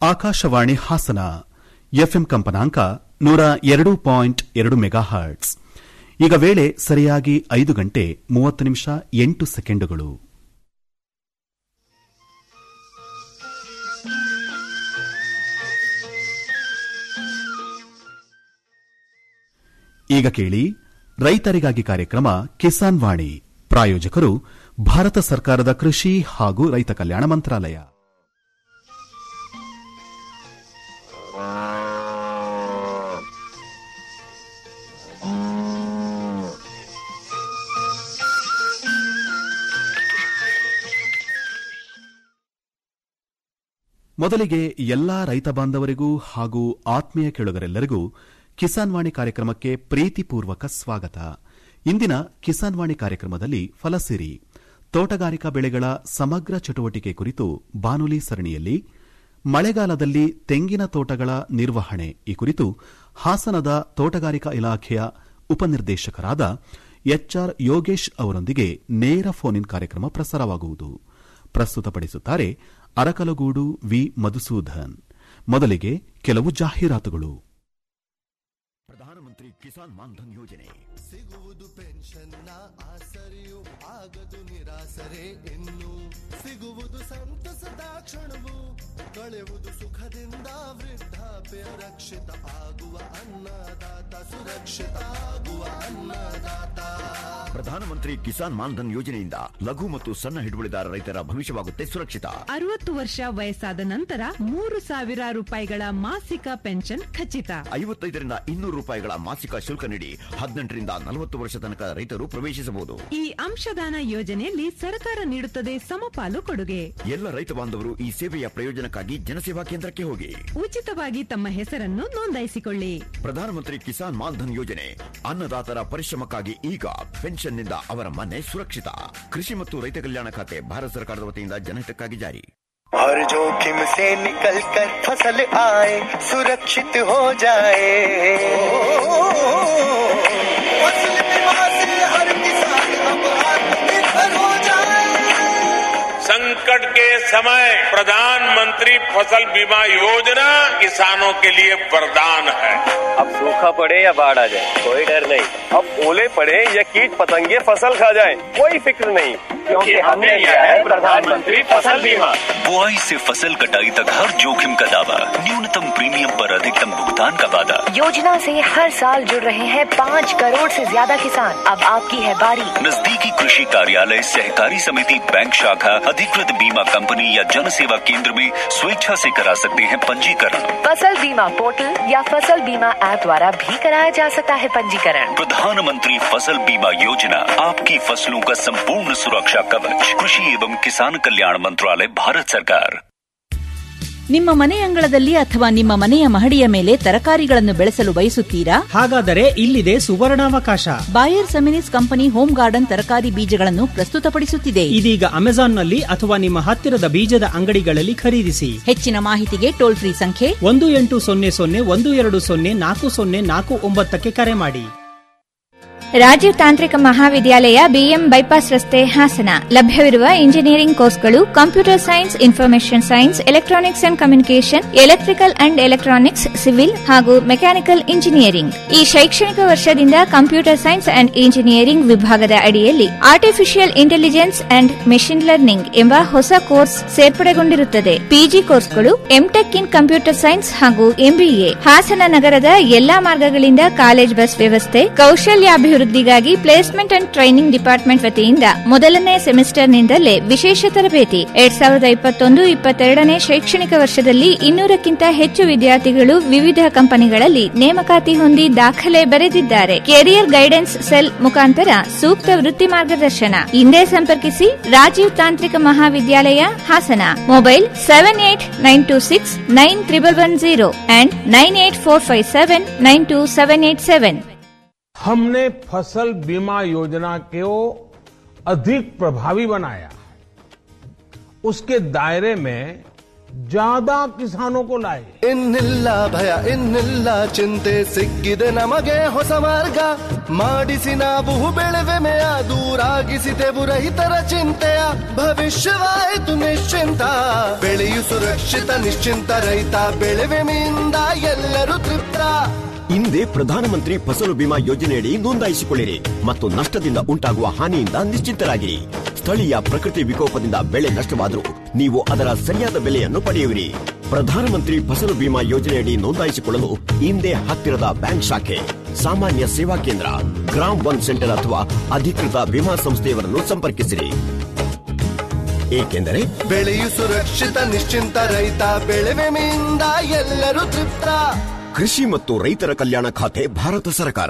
Akashvani Hassan FM ಕಂಪನಾಂಕ ನೂರ ಎರಡು ಪಾಯಿಂಟ್ ಎರಡು ಮೆಗಾ ಹರ್ಟ್ಸ್ ಈಗ ವೇಳೆ ಸರಿಯಾಗಿ ಐದು ಗಂಟೆ ಮೂವತ್ತು ನಿಮಿಷ ಎಂಟು ಸೆಕೆಂಡುಗಳು ಈಗ ಕೇಳಿ ರೈತರಿಗಾಗಿ ಕಾರ್ಯಕ್ರಮ ಕಿಸಾನ್ ವಾಣಿ ಪ್ರಾಯೋಜಕರು ಭಾರತ ಸರ್ಕಾರದ ಕೃಷಿ ಹಾಗೂ ರೈತ ಕಲ್ಯಾಣ ಮಂತ್ರಾಲಯ ಮೊದಲಿಗೆ ಎಲ್ಲಾ ರೈತ ಬಾಂಧವರಿಗೂ ಹಾಗೂ ಆತ್ಮೀಯ ಕೇಳುಗರೆಲ್ಲರಿಗೂ ಕಿಸಾನ್ ವಾಣಿ ಕಾರ್ಯಕ್ರಮಕ್ಕೆ ಪ್ರೀತಿಪೂರ್ವಕ ಸ್ವಾಗತ ಇಂದಿನ ಕಿಸಾನ್ ವಾಣಿ ಕಾರ್ಯಕ್ರಮದಲ್ಲಿ ಫಲಸಿರಿ ತೋಟಗಾರಿಕಾ ಬೆಳೆಗಳ ಸಮಗ್ರ ಚಟುವಟಿಕೆ ಕುರಿತು ಬಾನುಲಿ ಸರಣಿಯಲ್ಲಿ ಮಳೆಗಾಲದಲ್ಲಿ ತೆಂಗಿನ ತೋಟಗಳ ನಿರ್ವಹಣೆ ಈ ಕುರಿತು ಹಾಸನದ ತೋಟಗಾರಿಕಾ ಇಲಾಖೆಯ ಉಪನಿರ್ದೇಶಕರಾದ ಎಚ್ಆರ್ ಯೋಗೇಶ್ ಅವರೊಂದಿಗೆ ನೇರ ಫೋನ್ ಇನ್ ಕಾರ್ಯಕ್ರಮ ಪ್ರಸಾರವಾಗುವುದು ಪ್ರಸ್ತುತಪಡಿಸುತ್ತಾರೆ ಅರಕಲಗೂಡು ವಿ ಮಧುಸೂದನ್ ಮೊದಲಿಗೆ ಕೆಲವು ಜಾಹೀರಾತುಗಳು ಪ್ರಧಾನಮಂತ್ರಿ ಕಿಸಾನ್ ಮಾನ್ಧನ್ ಯೋಜನೆ ಸಿಗುವುದು ಪೆನ್ಷನ್ನ ಆಸರೆಯು ಆಗದು ನಿರಾಸರೆ ಇನ್ನು ಸಿಗುವುದು ಸಂತಸದ ಕ್ಷಣವು ಕಳೆವುದು ಸುಖದಿಂದ ವೃದ್ಧಾಪ್ಯ ರಕ್ಷಿತ ಆಗುವ ಅನ್ನದಾತ ಸುರಕ್ಷಿತ ಆಗುವ ಅನ್ನದಾತ ಪ್ರಧಾನಮಂತ್ರಿ ಕಿಸಾನ್ ಮಾನ್ಧನ್ ಯೋಜನೆಯಿಂದ ಲಘು ಮತ್ತು ಸಣ್ಣ ಹಿಡುವಳಿದಾರ ರೈತರ ಭವಿಷ್ಯವಾಗುತ್ತೆ ಸುರಕ್ಷಿತ ಅರವತ್ತು ವರ್ಷ ವಯಸ್ಸಾದ ನಂತರ ಮೂರು ಸಾವಿರ ರೂಪಾಯಿಗಳ ಮಾಸಿಕ ಪೆನ್ಷನ್ ಖಚಿತ ಐವತ್ತೈದರಿಂದ ಇನ್ನೂರು ರೂಪಾಯಿಗಳ ಮಾಸಿಕ ಶುಲ್ಕ ನೀಡಿ ಹದಿನೆಂಟರಿಂದ ನಲವತ್ತು ವರ್ಷ ತನಕ ರೈತರು ಪ್ರವೇಶಿಸಬಹುದು ಈ ಅಂಶದಾನ ಯೋಜನೆಯಲ್ಲಿ ಸರ್ಕಾರ ನೀಡುತ್ತದೆ ಸಮಪಾಲು ಕೊಡುಗೆ ಎಲ್ಲ ರೈತ ಬಾಂಧವರು ಈ ಸೇವೆಯ ಪ್ರಯೋಜನಕ್ಕಾಗಿ ಜನಸೇವಾ ಕೇಂದ್ರಕ್ಕೆ ಹೋಗಿ ಉಚಿತವಾಗಿ ತಮ್ಮ ಹೆಸರನ್ನು ನೋಂದಾಯಿಸಿಕೊಳ್ಳಿ ಪ್ರಧಾನಮಂತ್ರಿ ಕಿಸಾನ್ ಮಾನ್ಧನ್ ಯೋಜನೆ ಅನ್ನದಾತರ ಪರಿಶ್ರಮಕ್ಕಾಗಿ ಈಗ ಪೆನ್ಷನ್ನಿಂದ ಅವರ ಮನೆ ಸುರಕ್ಷಿತ ಕೃಷಿ ಮತ್ತು ರೈತ ಕಲ್ಯಾಣ ಖಾತೆ ಭಾರತ ಸರ್ಕಾರದ ವತಿಯಿಂದ ಜನಹಿತಕ್ಕಾಗಿ ಜಾರಿ हर जोखिम से निकल कर फसल आए सुरक्षित हो जाए फसल बीमा से हर किसान अब आत्मनिर्भर हो जाए संकट के समय प्रधानमंत्री फसल बीमा योजना किसानों के लिए वरदान है अब सूखा पड़े या बाढ़ आ जाए कोई डर नहीं अब ओले पड़े या कीट पतंगे फसल खा जाए कोई फिक्र नहीं क्योंकि हमने लिया है प्रधानमंत्री फसल बीमा बुआई से फसल कटाई तक हर जोखिम का दावा न्यूनतम प्रीमियम पर अधिकतम भुगतान का वादा योजना से हर साल जुड़ रहे हैं पाँच करोड़ से ज्यादा किसान अब आपकी है बारी नजदीकी कृषि कार्यालय सहकारी समिति बैंक शाखा अधिकृत बीमा कंपनी या जन सेवा केंद्र में स्वेच्छा से करा सकते हैं पंजीकरण फसल बीमा पोर्टल या फसल बीमा ऐप द्वारा भी कराया जा सकता है पंजीकरण प्रधानमंत्री फसल बीमा योजना आपकी फसलों का संपूर्ण सुरक्षा कवच कृषि एवं किसान कल्याण मंत्रालय भारत सरकार ನಿಮ್ಮ ಮನೆ ಅಂಗಳದಲ್ಲಿ ಅಥವಾ ನಿಮ್ಮ ಮನೆಯ ಮಹಡಿಯ ಮೇಲೆ ತರಕಾರಿಗಳನ್ನು ಬೆಳೆಸಲು ಬಯಸುತ್ತೀರಾ ಹಾಗಾದರೆ ಇಲ್ಲಿದೆ ಸುವರ್ಣಾವಕಾಶ Bayer Seminis company home garden ತರಕಾರಿ ಬೀಜಗಳನ್ನು ಪ್ರಸ್ತುತಪಡಿಸುತ್ತಿದೆ ಇದೀಗ ಅಮೆಜಾನ್ನಲ್ಲಿ ಅಥವಾ ನಿಮ್ಮ ಹತ್ತಿರದ ಬೀಜದ ಅಂಗಡಿಗಳಲ್ಲಿ ಖರೀದಿಸಿ ಹೆಚ್ಚಿನ ಮಾಹಿತಿಗೆ ಟೋಲ್ ಫ್ರೀ ಸಂಖ್ಯೆ ಒಂದು ಎಂಟು ಸೊನ್ನೆ ಸೊನ್ನೆ ಒಂದು ಎರಡು ಸೊನ್ನೆ ನಾಲ್ಕು ಸೊನ್ನೆ ನಾಲ್ಕು ಒಂಬತ್ತಕ್ಕೆ ಕರೆ ಮಾಡಿ ರಾಜೀವ್ ತಾಂತ್ರಿಕ ಮಹಾವಿದ್ಯಾಲಯ ಬಿಎಂ ಬೈಪಾಸ್ ರಸ್ತೆ ಹಾಸನ ಲಭ್ಯವಿರುವ ಇಂಜಿನಿಯರಿಂಗ್ ಕೋರ್ಸ್ಗಳು computer science information science electronics and communication electrical and electronics civil ಹಾಗೂ ಮೆಕ್ಯಾನಿಕಲ್ ಇಂಜಿನಿಯರಿಂಗ್ ಈ ಶೈಕ್ಷಣಿಕ ವರ್ಷದಿಂದ ಕಂಪ್ಯೂಟರ್ ಸೈನ್ಸ್ ಅಂಡ್ ಇಂಜಿನಿಯರಿಂಗ್ ವಿಭಾಗದ ಅಡಿಯಲ್ಲಿ artificial intelligence and machine learning ಎಂಬ ಹೊಸ ಕೋರ್ಸ್ ಸೇರ್ಪಡೆಗೊಂಡಿರುತ್ತದೆ ಪಿಜಿ ಕೋರ್ಸ್ಗಳು ಎಂಟೆಕ್ ಇನ್ ಕಂಪ್ಯೂಟರ್ ಸೈನ್ಸ್ ಹಾಗೂ ಎಂಬಿಎ ಹಾಸನ ನಗರದ ಎಲ್ಲಾ ಮಾರ್ಗಗಳಿಂದ ಕಾಲೇಜ್ ಬಸ್ ವ್ಯವಸ್ಥೆ ಕೌಶಲ್ಯಾಭಿವೃದ್ಧಿ ಅಭಿವೃದ್ಧಿಗಾಗಿ ಪ್ಲೇಸ್ಮೆಂಟ್ ಅಂಡ್ ಟ್ರೈನಿಂಗ್ ಡಿಪಾರ್ಟ್ಮೆಂಟ್ ವತಿಯಿಂದ ಮೊದಲನೇ ಸೆಮಿಸ್ಟರ್ನಿಂದಲೇ ವಿಶೇಷ ತರಬೇತಿ ಎರಡ್ ಸಾವಿರದ ಇಪ್ಪತ್ತೊಂದು ಇಪ್ಪತ್ತೆರಡನೇ ಶೈಕ್ಷಣಿಕ ವರ್ಷದಲ್ಲಿ ಇನ್ನೂರಕ್ಕಿಂತ ಹೆಚ್ಚು ವಿದ್ಯಾರ್ಥಿಗಳು ವಿವಿಧ ಕಂಪನಿಗಳಲ್ಲಿ ನೇಮಕಾತಿ ಹೊಂದಿ ದಾಖಲೆ ಬರೆದಿದ್ದಾರೆ ಕೆರಿಯರ್ ಗೈಡೆನ್ಸ್ ಸೆಲ್ ಮುಖಾಂತರ ಸೂಕ್ತ ವೃತ್ತಿ ಮಾರ್ಗದರ್ಶನ ಹಿಂದೆ ಸಂಪರ್ಕಿಸಿ ರಾಜೀವ್ ತಾಂತ್ರಿಕ ಮಹಾವಿದ್ಯಾಲಯ Hassan mobile seven eight nine two six nine triple one zero and nine eight four five seven nine two seven eight seven हमने फसल बीमा योजना को अधिक प्रभावी बनाया उसके दायरे में ज्यादा किसानों को लाए ಇನ್ನಿಲ್ಲ ಭಯ ಇನ್ನಿಲ್ಲ ಚಿಂತೆ ಸಿಕ್ಕಿದೆ ನಮಗೆ ಹೊಸ ಮಾರ್ಗ ಮಾಡಿಸಿ ನಾವು ಬೆಳೆವೆಮೆಯ ದೂರಾಗಿಸಿದೆವು ರೈತರ ಚಿಂತೆಯ ಭವಿಷ್ಯವಾಯಿತು ನಿಶ್ಚಿಂತ ಬೆಳೆಯು ಸುರಕ್ಷಿತ ನಿಶ್ಚಿಂತ ರೈತ ಬೆಳೆವೆಮೆಯಿಂದ ಎಲ್ಲರೂ ತೃಪ್ತ ಹಿಂದೆ ಪ್ರಧಾನಮಂತ್ರಿ ಫಸಲು ಬಿಮಾ ಯೋಜನೆಯಡಿ ನೋಂದಾಯಿಸಿಕೊಳ್ಳಿರಿ ಮತ್ತು ನಷ್ಟದಿಂದ ಉಂಟಾಗುವ ಹಾನಿಯಿಂದ ನಿಶ್ಚಿಂತರಾಗಿರಿ ಸ್ಥಳೀಯ ಪ್ರಕೃತಿ ವಿಕೋಪದಿಂದ ಬೆಳೆ ನಷ್ಟವಾದರೂ ನೀವು ಅದರ ಸರಿಯಾದ ಬೆಲೆಯನ್ನು ಪಡೆಯುವಿರಿ ಪ್ರಧಾನಮಂತ್ರಿ ಫಸಲು ಬಿಮಾ ಯೋಜನೆಯಡಿ ನೋಂದಾಯಿಸಿಕೊಳ್ಳಲು ಹಿಂದೆ ಹತ್ತಿರದ ಬ್ಯಾಂಕ್ ಶಾಖೆ ಸಾಮಾನ್ಯ ಸೇವಾ ಕೇಂದ್ರ ಗ್ರಾಮ್ ಒನ್ ಸೆಂಟರ್ ಅಥವಾ ಅಧಿಕೃತ ವಿಮಾ ಸಂಸ್ಥೆಯವರನ್ನು ಸಂಪರ್ಕಿಸಿರಿ ಏಕೆಂದರೆ ಬೆಳೆಯು ಸುರಕ್ಷಿತ ನಿಶ್ಚಿಂತ ರೈತ ಬೆಳೆವೆಮೆಯಿಂದ ಎಲ್ಲರೂ ತೃಪ್ತ ಕೃಷಿ ಮತ್ತು ರೈತರ ಕಲ್ಯಾಣ ಖಾತೆ ಭಾರತ ಸರ್ಕಾರ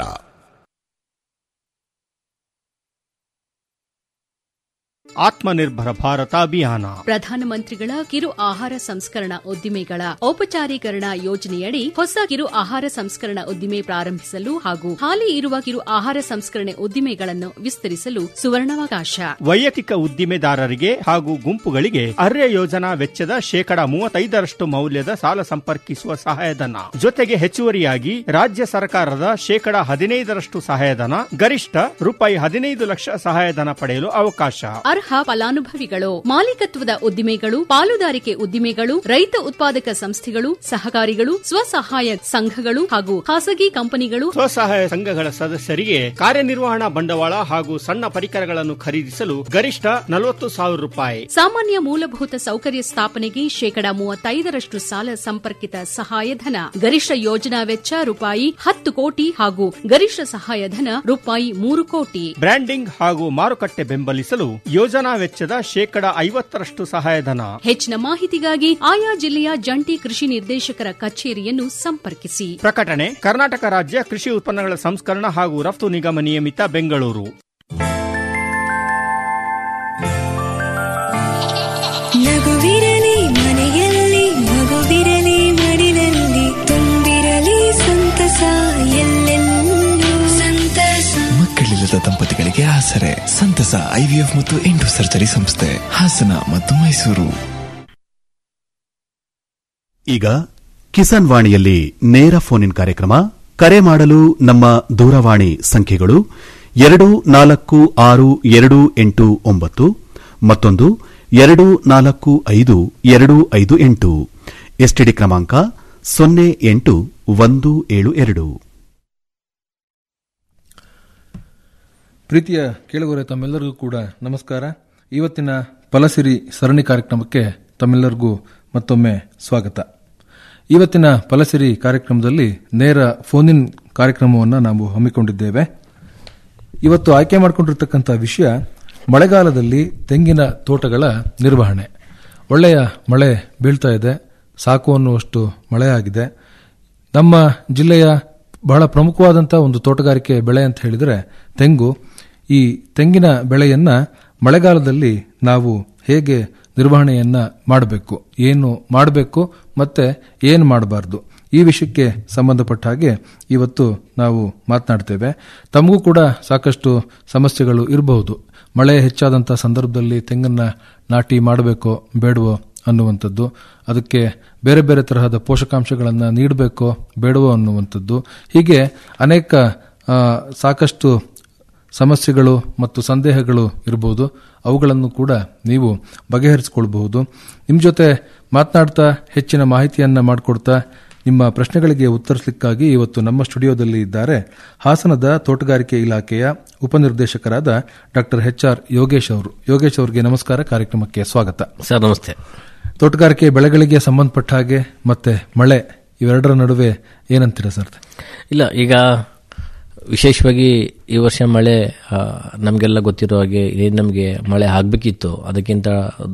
ಆತ್ಮನಿರ್ಭರ ಭಾರತ ಅಭಿಯಾನ ಪ್ರಧಾನಮಂತ್ರಿಗಳ ಕಿರು ಆಹಾರ ಸಂಸ್ಕರಣಾ ಉದ್ದಿಮೆಗಳ ಔಪಚಾರೀಕರಣ ಯೋಜನೆಯಡಿ ಹೊಸ ಕಿರು ಆಹಾರ ಸಂಸ್ಕರಣಾ ಉದ್ದಿಮೆ ಪ್ರಾರಂಭಿಸಲು ಹಾಗೂ ಹಾಲಿ ಇರುವ ಕಿರು ಆಹಾರ ಸಂಸ್ಕರಣೆ ಉದ್ದಿಮೆಗಳನ್ನು ವಿಸ್ತರಿಸಲು ಸುವರ್ಣಾವಕಾಶ ವೈಯಕ್ತಿಕ ಉದ್ದಿಮೆದಾರರಿಗೆ ಹಾಗೂ ಗುಂಪುಗಳಿಗೆ ಅರ್ಯ ಯೋಜನಾ ವೆಚ್ಚದ ಶೇಕಡ ಮೂವತ್ತೈದರಷ್ಟು ಮೌಲ್ಯದ ಸಾಲ ಸಂಪರ್ಕಿಸುವ ಸಹಾಯಧನ ಜೊತೆಗೆ ಹೆಚ್ಚುವರಿಯಾಗಿ ರಾಜ್ಯ ಸರ್ಕಾರದ ಶೇಕಡ ಹದಿನೈದರಷ್ಟು ಸಹಾಯಧನ ಗರಿಷ್ಠ ರೂಪಾಯಿ ಹದಿನೈದು ಲಕ್ಷ ಸಹಾಯಧನ ಪಡೆಯಲು ಅವಕಾಶ ಅರ್ಹ ಫಲಾನುಭವಿಗಳು ಮಾಲೀಕತ್ವದ ಉದ್ದಿಮೆಗಳು ಪಾಲುದಾರಿಕೆ ಉದ್ದಿಮೆಗಳು ರೈತ ಉತ್ಪಾದಕ ಸಂಸ್ಥೆಗಳು ಸಹಕಾರಿಗಳು ಸ್ವಸಹಾಯ ಸಂಘಗಳು ಹಾಗೂ ಖಾಸಗಿ ಕಂಪನಿಗಳು ಸ್ವಸಹಾಯ ಸಂಘಗಳ ಸದಸ್ಯರಿಗೆ ಕಾರ್ಯನಿರ್ವಹಣಾ ಬಂಡವಾಳ ಹಾಗೂ ಸಣ್ಣ ಪರಿಕರಗಳನ್ನು ಖರೀದಿಸಲು ಗರಿಷ್ಠ ನಲವತ್ತು ಸಾವಿರ ರೂಪಾಯಿ ಸಾಮಾನ್ಯ ಮೂಲಭೂತ ಸೌಕರ್ಯ ಸ್ಥಾಪನೆಗೆ ಶೇಕಡ ಮೂವತ್ತೈದರಷ್ಟು ಸಾಲ ಸಂಪರ್ಕಿತ ಸಹಾಯಧನ ಗರಿಷ್ಠ ಯೋಜನಾ ವೆಚ್ಚ ರೂಪಾಯಿ ಹತ್ತು ಕೋಟಿ ಹಾಗೂ ಗರಿಷ್ಠ ಸಹಾಯಧನ ರೂಪಾಯಿ ಮೂರು ಕೋಟಿ ಬ್ರ್ಯಾಂಡಿಂಗ್ ಹಾಗೂ ಮಾರುಕಟ್ಟೆ ಬೆಂಬಲಿಸಲು ಯೋಜನಾ ವೆಚ್ಚದ ಶೇಕಡ ಐವತ್ತರಷ್ಟು ಸಹಾಯಧನ ಹೆಚ್ಚಿನ ಮಾಹಿತಿಗಾಗಿ ಆಯಾ ಜಿಲ್ಲೆಯ ಜಂಟಿ ಕೃಷಿ ನಿರ್ದೇಶಕರ ಕಚೇರಿಯನ್ನು ಸಂಪರ್ಕಿಸಿ ಪ್ರಕಟಣೆ ಕರ್ನಾಟಕ ರಾಜ್ಯ ಕೃಷಿ ಉತ್ಪನ್ನಗಳ ಸಂಸ್ಕರಣ ಹಾಗೂ ರಫ್ತು ನಿಗಮ ನಿಯಮಿತ ಬೆಂಗಳೂರು ನಗುವಿರಲಿ ಮನೆಯಲ್ಲಿ ಮಗುವಿರಲಿ ಮಡಿಲಲ್ಲಿ ತುಂಬಿರಲಿ ಸಂತಸ ಎಲ್ಲೆಲ್ಲೂ ಸಂತಸ ಮಕ್ಕಳಿಲ್ಲದ ದಂಪತಿಗಳಿಗೆ ಆಸರೆ ಸಂತಸ ಐವಿಎಫ್ ಮತ್ತು ಎಂಟು ಸರ್ಜರಿ ಸಂಸ್ಥೆ ಹಾಸನ ಮತ್ತು ಮೈಸೂರು ಈಗ ಕಿಸಾನ್ ವಾಣಿಯಲ್ಲಿ ನೇರ ಫೋನ್ ಇನ್ ಕಾರ್ಯಕ್ರಮ ಕರೆ ಮಾಡಲು ನಮ್ಮ ದೂರವಾಣಿ ಸಂಖ್ಯೆಗಳು ಎರಡು ನಾಲ್ಕು ಆರು ಎರಡು ಎಂಟು ಒಂಬತ್ತು ಮತ್ತೊಂದು ಎರಡು ನಾಲ್ಕು ಐದು ಎರಡು ಐದು ಎಂಟು ಎಸ್ಟಿಡಿ ಕ್ರಮಾಂಕ ಸೊನ್ನೆ ಎಂಟು ಒಂದು ಏಳು ಎರಡು ಪ್ರೀತಿಯ ಕೇಳುಗರೆ ತಮ್ಮೆಲ್ಲರಿಗೂ ಕೂಡ ನಮಸ್ಕಾರ ಇವತ್ತಿನ ಫಲಸಿರಿ ಸರಣಿ ಕಾರ್ಯಕ್ರಮಕ್ಕೆ ತಮ್ಮೆಲ್ಲರಿಗೂ ಮತ್ತೊಮ್ಮೆ ಸ್ವಾಗತ ಇವತ್ತಿನ ಫಲಸಿರಿ ಕಾರ್ಯಕ್ರಮದಲ್ಲಿ ನೇರ ಫೋನ್ ಇನ್ ಕಾರ್ಯಕ್ರಮವನ್ನು ನಾವು ಹಮ್ಮಿಕೊಂಡಿದ್ದೇವೆ ಇವತ್ತು ಆಯ್ಕೆ ಮಾಡಿಕೊಂಡಿರ್ತಕ್ಕಂಥ ವಿಷಯ ಮಳೆಗಾಲದಲ್ಲಿ ತೆಂಗಿನ ತೋಟಗಳ ನಿರ್ವಹಣೆ ಒಳ್ಳೆಯ ಮಳೆ ಬೀಳ್ತಾ ಇದೆ ಸಾಕು ಅನ್ನುವಷ್ಟು ಮಳೆಯಾಗಿದೆ ನಮ್ಮ ಜಿಲ್ಲೆಯ ಬಹಳ ಪ್ರಮುಖವಾದಂಥ ಒಂದು ತೋಟಗಾರಿಕೆ ಬೆಳೆ ಅಂತ ಹೇಳಿದರೆ ತೆಂಗು ಈ ತೆಂಗಿನ ಬೆಳೆಯನ್ನ ಮಳೆಗಾಲದಲ್ಲಿ ನಾವು ಹೇಗೆ ನಿರ್ವಹಣೆಯನ್ನ ಮಾಡಬೇಕು ಏನು ಮಾಡಬೇಕು ಮತ್ತೆ ಏನು ಮಾಡಬಾರ್ದು ಈ ವಿಷಯಕ್ಕೆ ಸಂಬಂಧಪಟ್ಟ ಹಾಗೆ ಇವತ್ತು ನಾವು ಮಾತನಾಡ್ತೇವೆ ತಮಗೂ ಕೂಡ ಸಾಕಷ್ಟು ಸಮಸ್ಯೆಗಳು ಇರಬಹುದು ಮಳೆ ಹೆಚ್ಚಾದಂಥ ಸಂದರ್ಭದಲ್ಲಿ ತೆಂಗನ್ನ ನಾಟಿ ಮಾಡಬೇಕೋ ಬೇಡವೋ ಅನ್ನುವಂಥದ್ದು ಅದಕ್ಕೆ ಬೇರೆ ಬೇರೆ ತರಹದ ಪೋಷಕಾಂಶಗಳನ್ನು ನೀಡಬೇಕೋ ಬೇಡವೋ ಅನ್ನುವಂಥದ್ದು ಹೀಗೆ ಅನೇಕ ಆ, ಸಾಕಷ್ಟು ಸಮಸ್ಯೆಗಳು ಮತ್ತು ಸಂದೇಹಗಳು ಇರಬಹುದು ಅವುಗಳನ್ನು ಕೂಡ ನೀವು ಬಗೆಹರಿಸಿಕೊಳ್ಬಹುದು ನಿಮ್ಮ ಜೊತೆ ಮಾತನಾಡ್ತಾ ಹೆಚ್ಚಿನ ಮಾಹಿತಿಯನ್ನ ಮಾಡಿಕೊಡ್ತಾ ನಿಮ್ಮ ಪ್ರಶ್ನೆಗಳಿಗೆ ಉತ್ತರಿಸಲಿಕ್ಕಾಗಿ ಇವತ್ತು ನಮ್ಮ ಸ್ಟುಡಿಯೋದಲ್ಲಿ ಇದ್ದಾರೆ ಹಾಸನದ ತೋಟಗಾರಿಕೆ ಇಲಾಖೆಯ ಉಪನಿರ್ದೇಶಕರಾದ ಡಾಕ್ಟರ್ ಎಚ್ ಆರ್ ಯೋಗೇಶ್ ಅವರು ಯೋಗೇಶ್ ಅವರಿಗೆ ನಮಸ್ಕಾರ ಕಾರ್ಯಕ್ರಮಕ್ಕೆ ಸ್ವಾಗತ ಸರ್ ನಮಸ್ತೆ ತೋಟಗಾರಿಕೆ ಬೆಳೆಗಳಿಗೆ ಸಂಬಂಧಪಟ್ಟ ಹಾಗೆ ಮತ್ತೆ ಮಳೆ ಇವೆರಡರ ನಡುವೆ ಏನಂತೀರಾ ಸರ್ ಇಲ್ಲ ಈಗ ವಿಶೇಷವಾಗಿ ಈ ವರ್ಷ ಮಳೆ ಆ, ನಮಗೆಲ್ಲ ಗೊತ್ತಿರೋ ಹಾಗೆ ಏನು ನಮಗೆ ಮಳೆ ಆಗಬೇಕಿತ್ತು ಅದಕ್ಕಿಂತ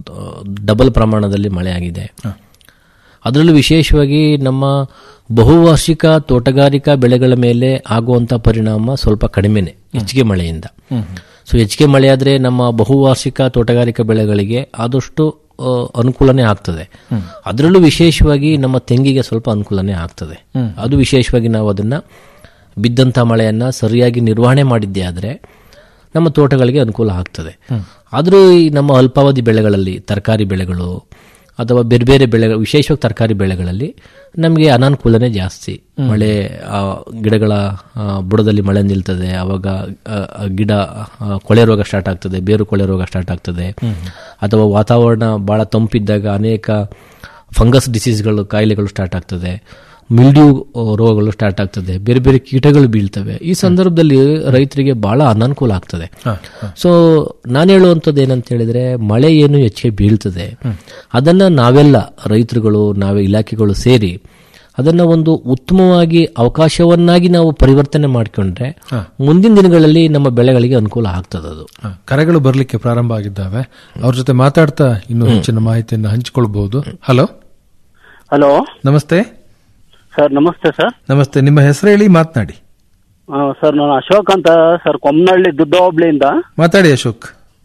ಡಬಲ್ ಪ್ರಮಾಣದಲ್ಲಿ ಮಳೆ ಆಗಿದೆ ಅದರಲ್ಲೂ ವಿಶೇಷವಾಗಿ ನಮ್ಮ ಬಹುವಾರ್ಷಿಕ ತೋಟಗಾರಿಕಾ ಬೆಳೆಗಳ ಮೇಲೆ ಆಗುವಂಥ ಪರಿಣಾಮ ಸ್ವಲ್ಪ ಕಡಿಮೆನೆ ಹೆಚ್ಚಿಗೆ ಮಳೆಯಿಂದ ಸೊ ಹೆಚ್ಚಿಗೆ ಮಳೆ ಆದರೆ ನಮ್ಮ ಬಹುವಾರ್ಷಿಕ ತೋಟಗಾರಿಕಾ ಬೆಳೆಗಳಿಗೆ ಆದಷ್ಟು ಆ, ಅನುಕೂಲನೇ ಆಗ್ತದೆ ಅದರಲ್ಲೂ ವಿಶೇಷವಾಗಿ ನಮ್ಮ ತೆಂಗಿಗೆ ಸ್ವಲ್ಪ ಅನುಕೂಲನೇ ಆಗ್ತದೆ ಹ್ಮ್. ಅದು ವಿಶೇಷವಾಗಿ ನಾವು ಅದನ್ನ ಬಿದ್ದಂಥ ಮಳೆಯನ್ನ ಸರಿಯಾಗಿ ನಿರ್ವಹಣೆ ಮಾಡಿದ್ದೇ ಆದರೆ ನಮ್ಮ ತೋಟಗಳಿಗೆ ಅನುಕೂಲ ಆಗ್ತದೆ ಹ್ಮ್. ಆದರೂ ಈ ನಮ್ಮ ಅಲ್ಪಾವಧಿ ಬೆಳೆಗಳಲ್ಲಿ ತರಕಾರಿ ಬೆಳೆಗಳು ಅಥವಾ ಬೇರೆ ಬೇರೆ ಬೆಳೆ ವಿಶೇಷವಾಗಿ ತರಕಾರಿ ಬೆಳೆಗಳಲ್ಲಿ ನಮಗೆ ಅನಾನುಕೂಲನೇ ಜಾಸ್ತಿ ಮಳೆ ಆ, ಗಿಡಗಳ ಆ, ಬುಡದಲ್ಲಿ ಮಳೆ ನಿಲ್ತದೆ ಅವಾಗ ಆ, ಆ ಗಿಡ ಆ, ಕೊಳೆ ರೋಗ ಸ್ಟಾರ್ಟ್ ಆಗ್ತದೆ ಬೇರು ಕೊಳೆ ರೋಗ ಸ್ಟಾರ್ಟ್ ಆಗ್ತದೆ ಅಥವಾ ವಾತಾವರಣ ಬಹಳ ತಂಪಿದ್ದಾಗ ಅನೇಕ ಫಂಗಸ್ ಡಿಸೀಸ್ಗಳು ಕಾಯಿಲೆಗಳು ಸ್ಟಾರ್ಟ್ ಆಗ್ತದೆ ಮಿಲ್ಡ್ಯೂ ರೋಗಗಳು ಸ್ಟಾರ್ಟ್ ಆಗ್ತದೆ ಬೇರೆ ಬೇರೆ ಕೀಟಗಳು ಬೀಳ್ತವೆ ಈ ಸಂದರ್ಭದಲ್ಲಿ ರೈತರಿಗೆ ಬಹಳ ಅನಾನುಕೂಲ ಆಗ್ತದೆ ಸೊ ನಾನು ಹೇಳುವಂಥದ್ದು ಏನಂತ ಹೇಳಿದ್ರೆ ಮಳೆ ಏನು ಹೆಚ್ಚಿಗೆ ಬೀಳ್ತದೆ ಅದನ್ನ ನಾವೆಲ್ಲ ರೈತರುಗಳು ನಾವೇ ಇಲಾಖೆಗಳು ಸೇರಿ ಅದನ್ನ ಒಂದು ಉತ್ತಮವಾಗಿ ಅವಕಾಶವನ್ನಾಗಿ ನಾವು ಪರಿವರ್ತನೆ ಮಾಡಿಕೊಂಡ್ರೆ ಮುಂದಿನ ದಿನಗಳಲ್ಲಿ ನಮ್ಮ ಬೆಳೆಗಳಿಗೆ ಅನುಕೂಲ ಆಗ್ತದೆ ಅದು ಹ, ಕರೆಗಳು ಬರಲಿಕ್ಕೆ ಪ್ರಾರಂಭ ಆಗಿದ್ದಾವೆ ಅವ್ರ ಜೊತೆ ಮಾತಾಡ್ತಾ ಇನ್ನು ಹೆಚ್ಚಿನ ಮಾಹಿತಿಯನ್ನು ಹಂಚಿಕೊಳ್ಬಹುದು ಹಲೋ ಹಲೋ ನಮಸ್ತೆ ಸರ್ ನಮಸ್ತೆ ಸರ್ ನಮಸ್ತೆ ನಿಮ್ಮ ಹೆಸರು ಹೇಳಿ ಮಾತನಾಡಿ ಆ, ಸರ್ ನಾನು ಅಶೋಕ್ ಅಂತ ಸರ್ ಕೊಮ್ಮನಹಳ್ಳಿ ದುಡ್ಡ ಹೋಬ್ಳಿಯಿಂದ ಮಾತಾಡಿ ಅಶೋಕ್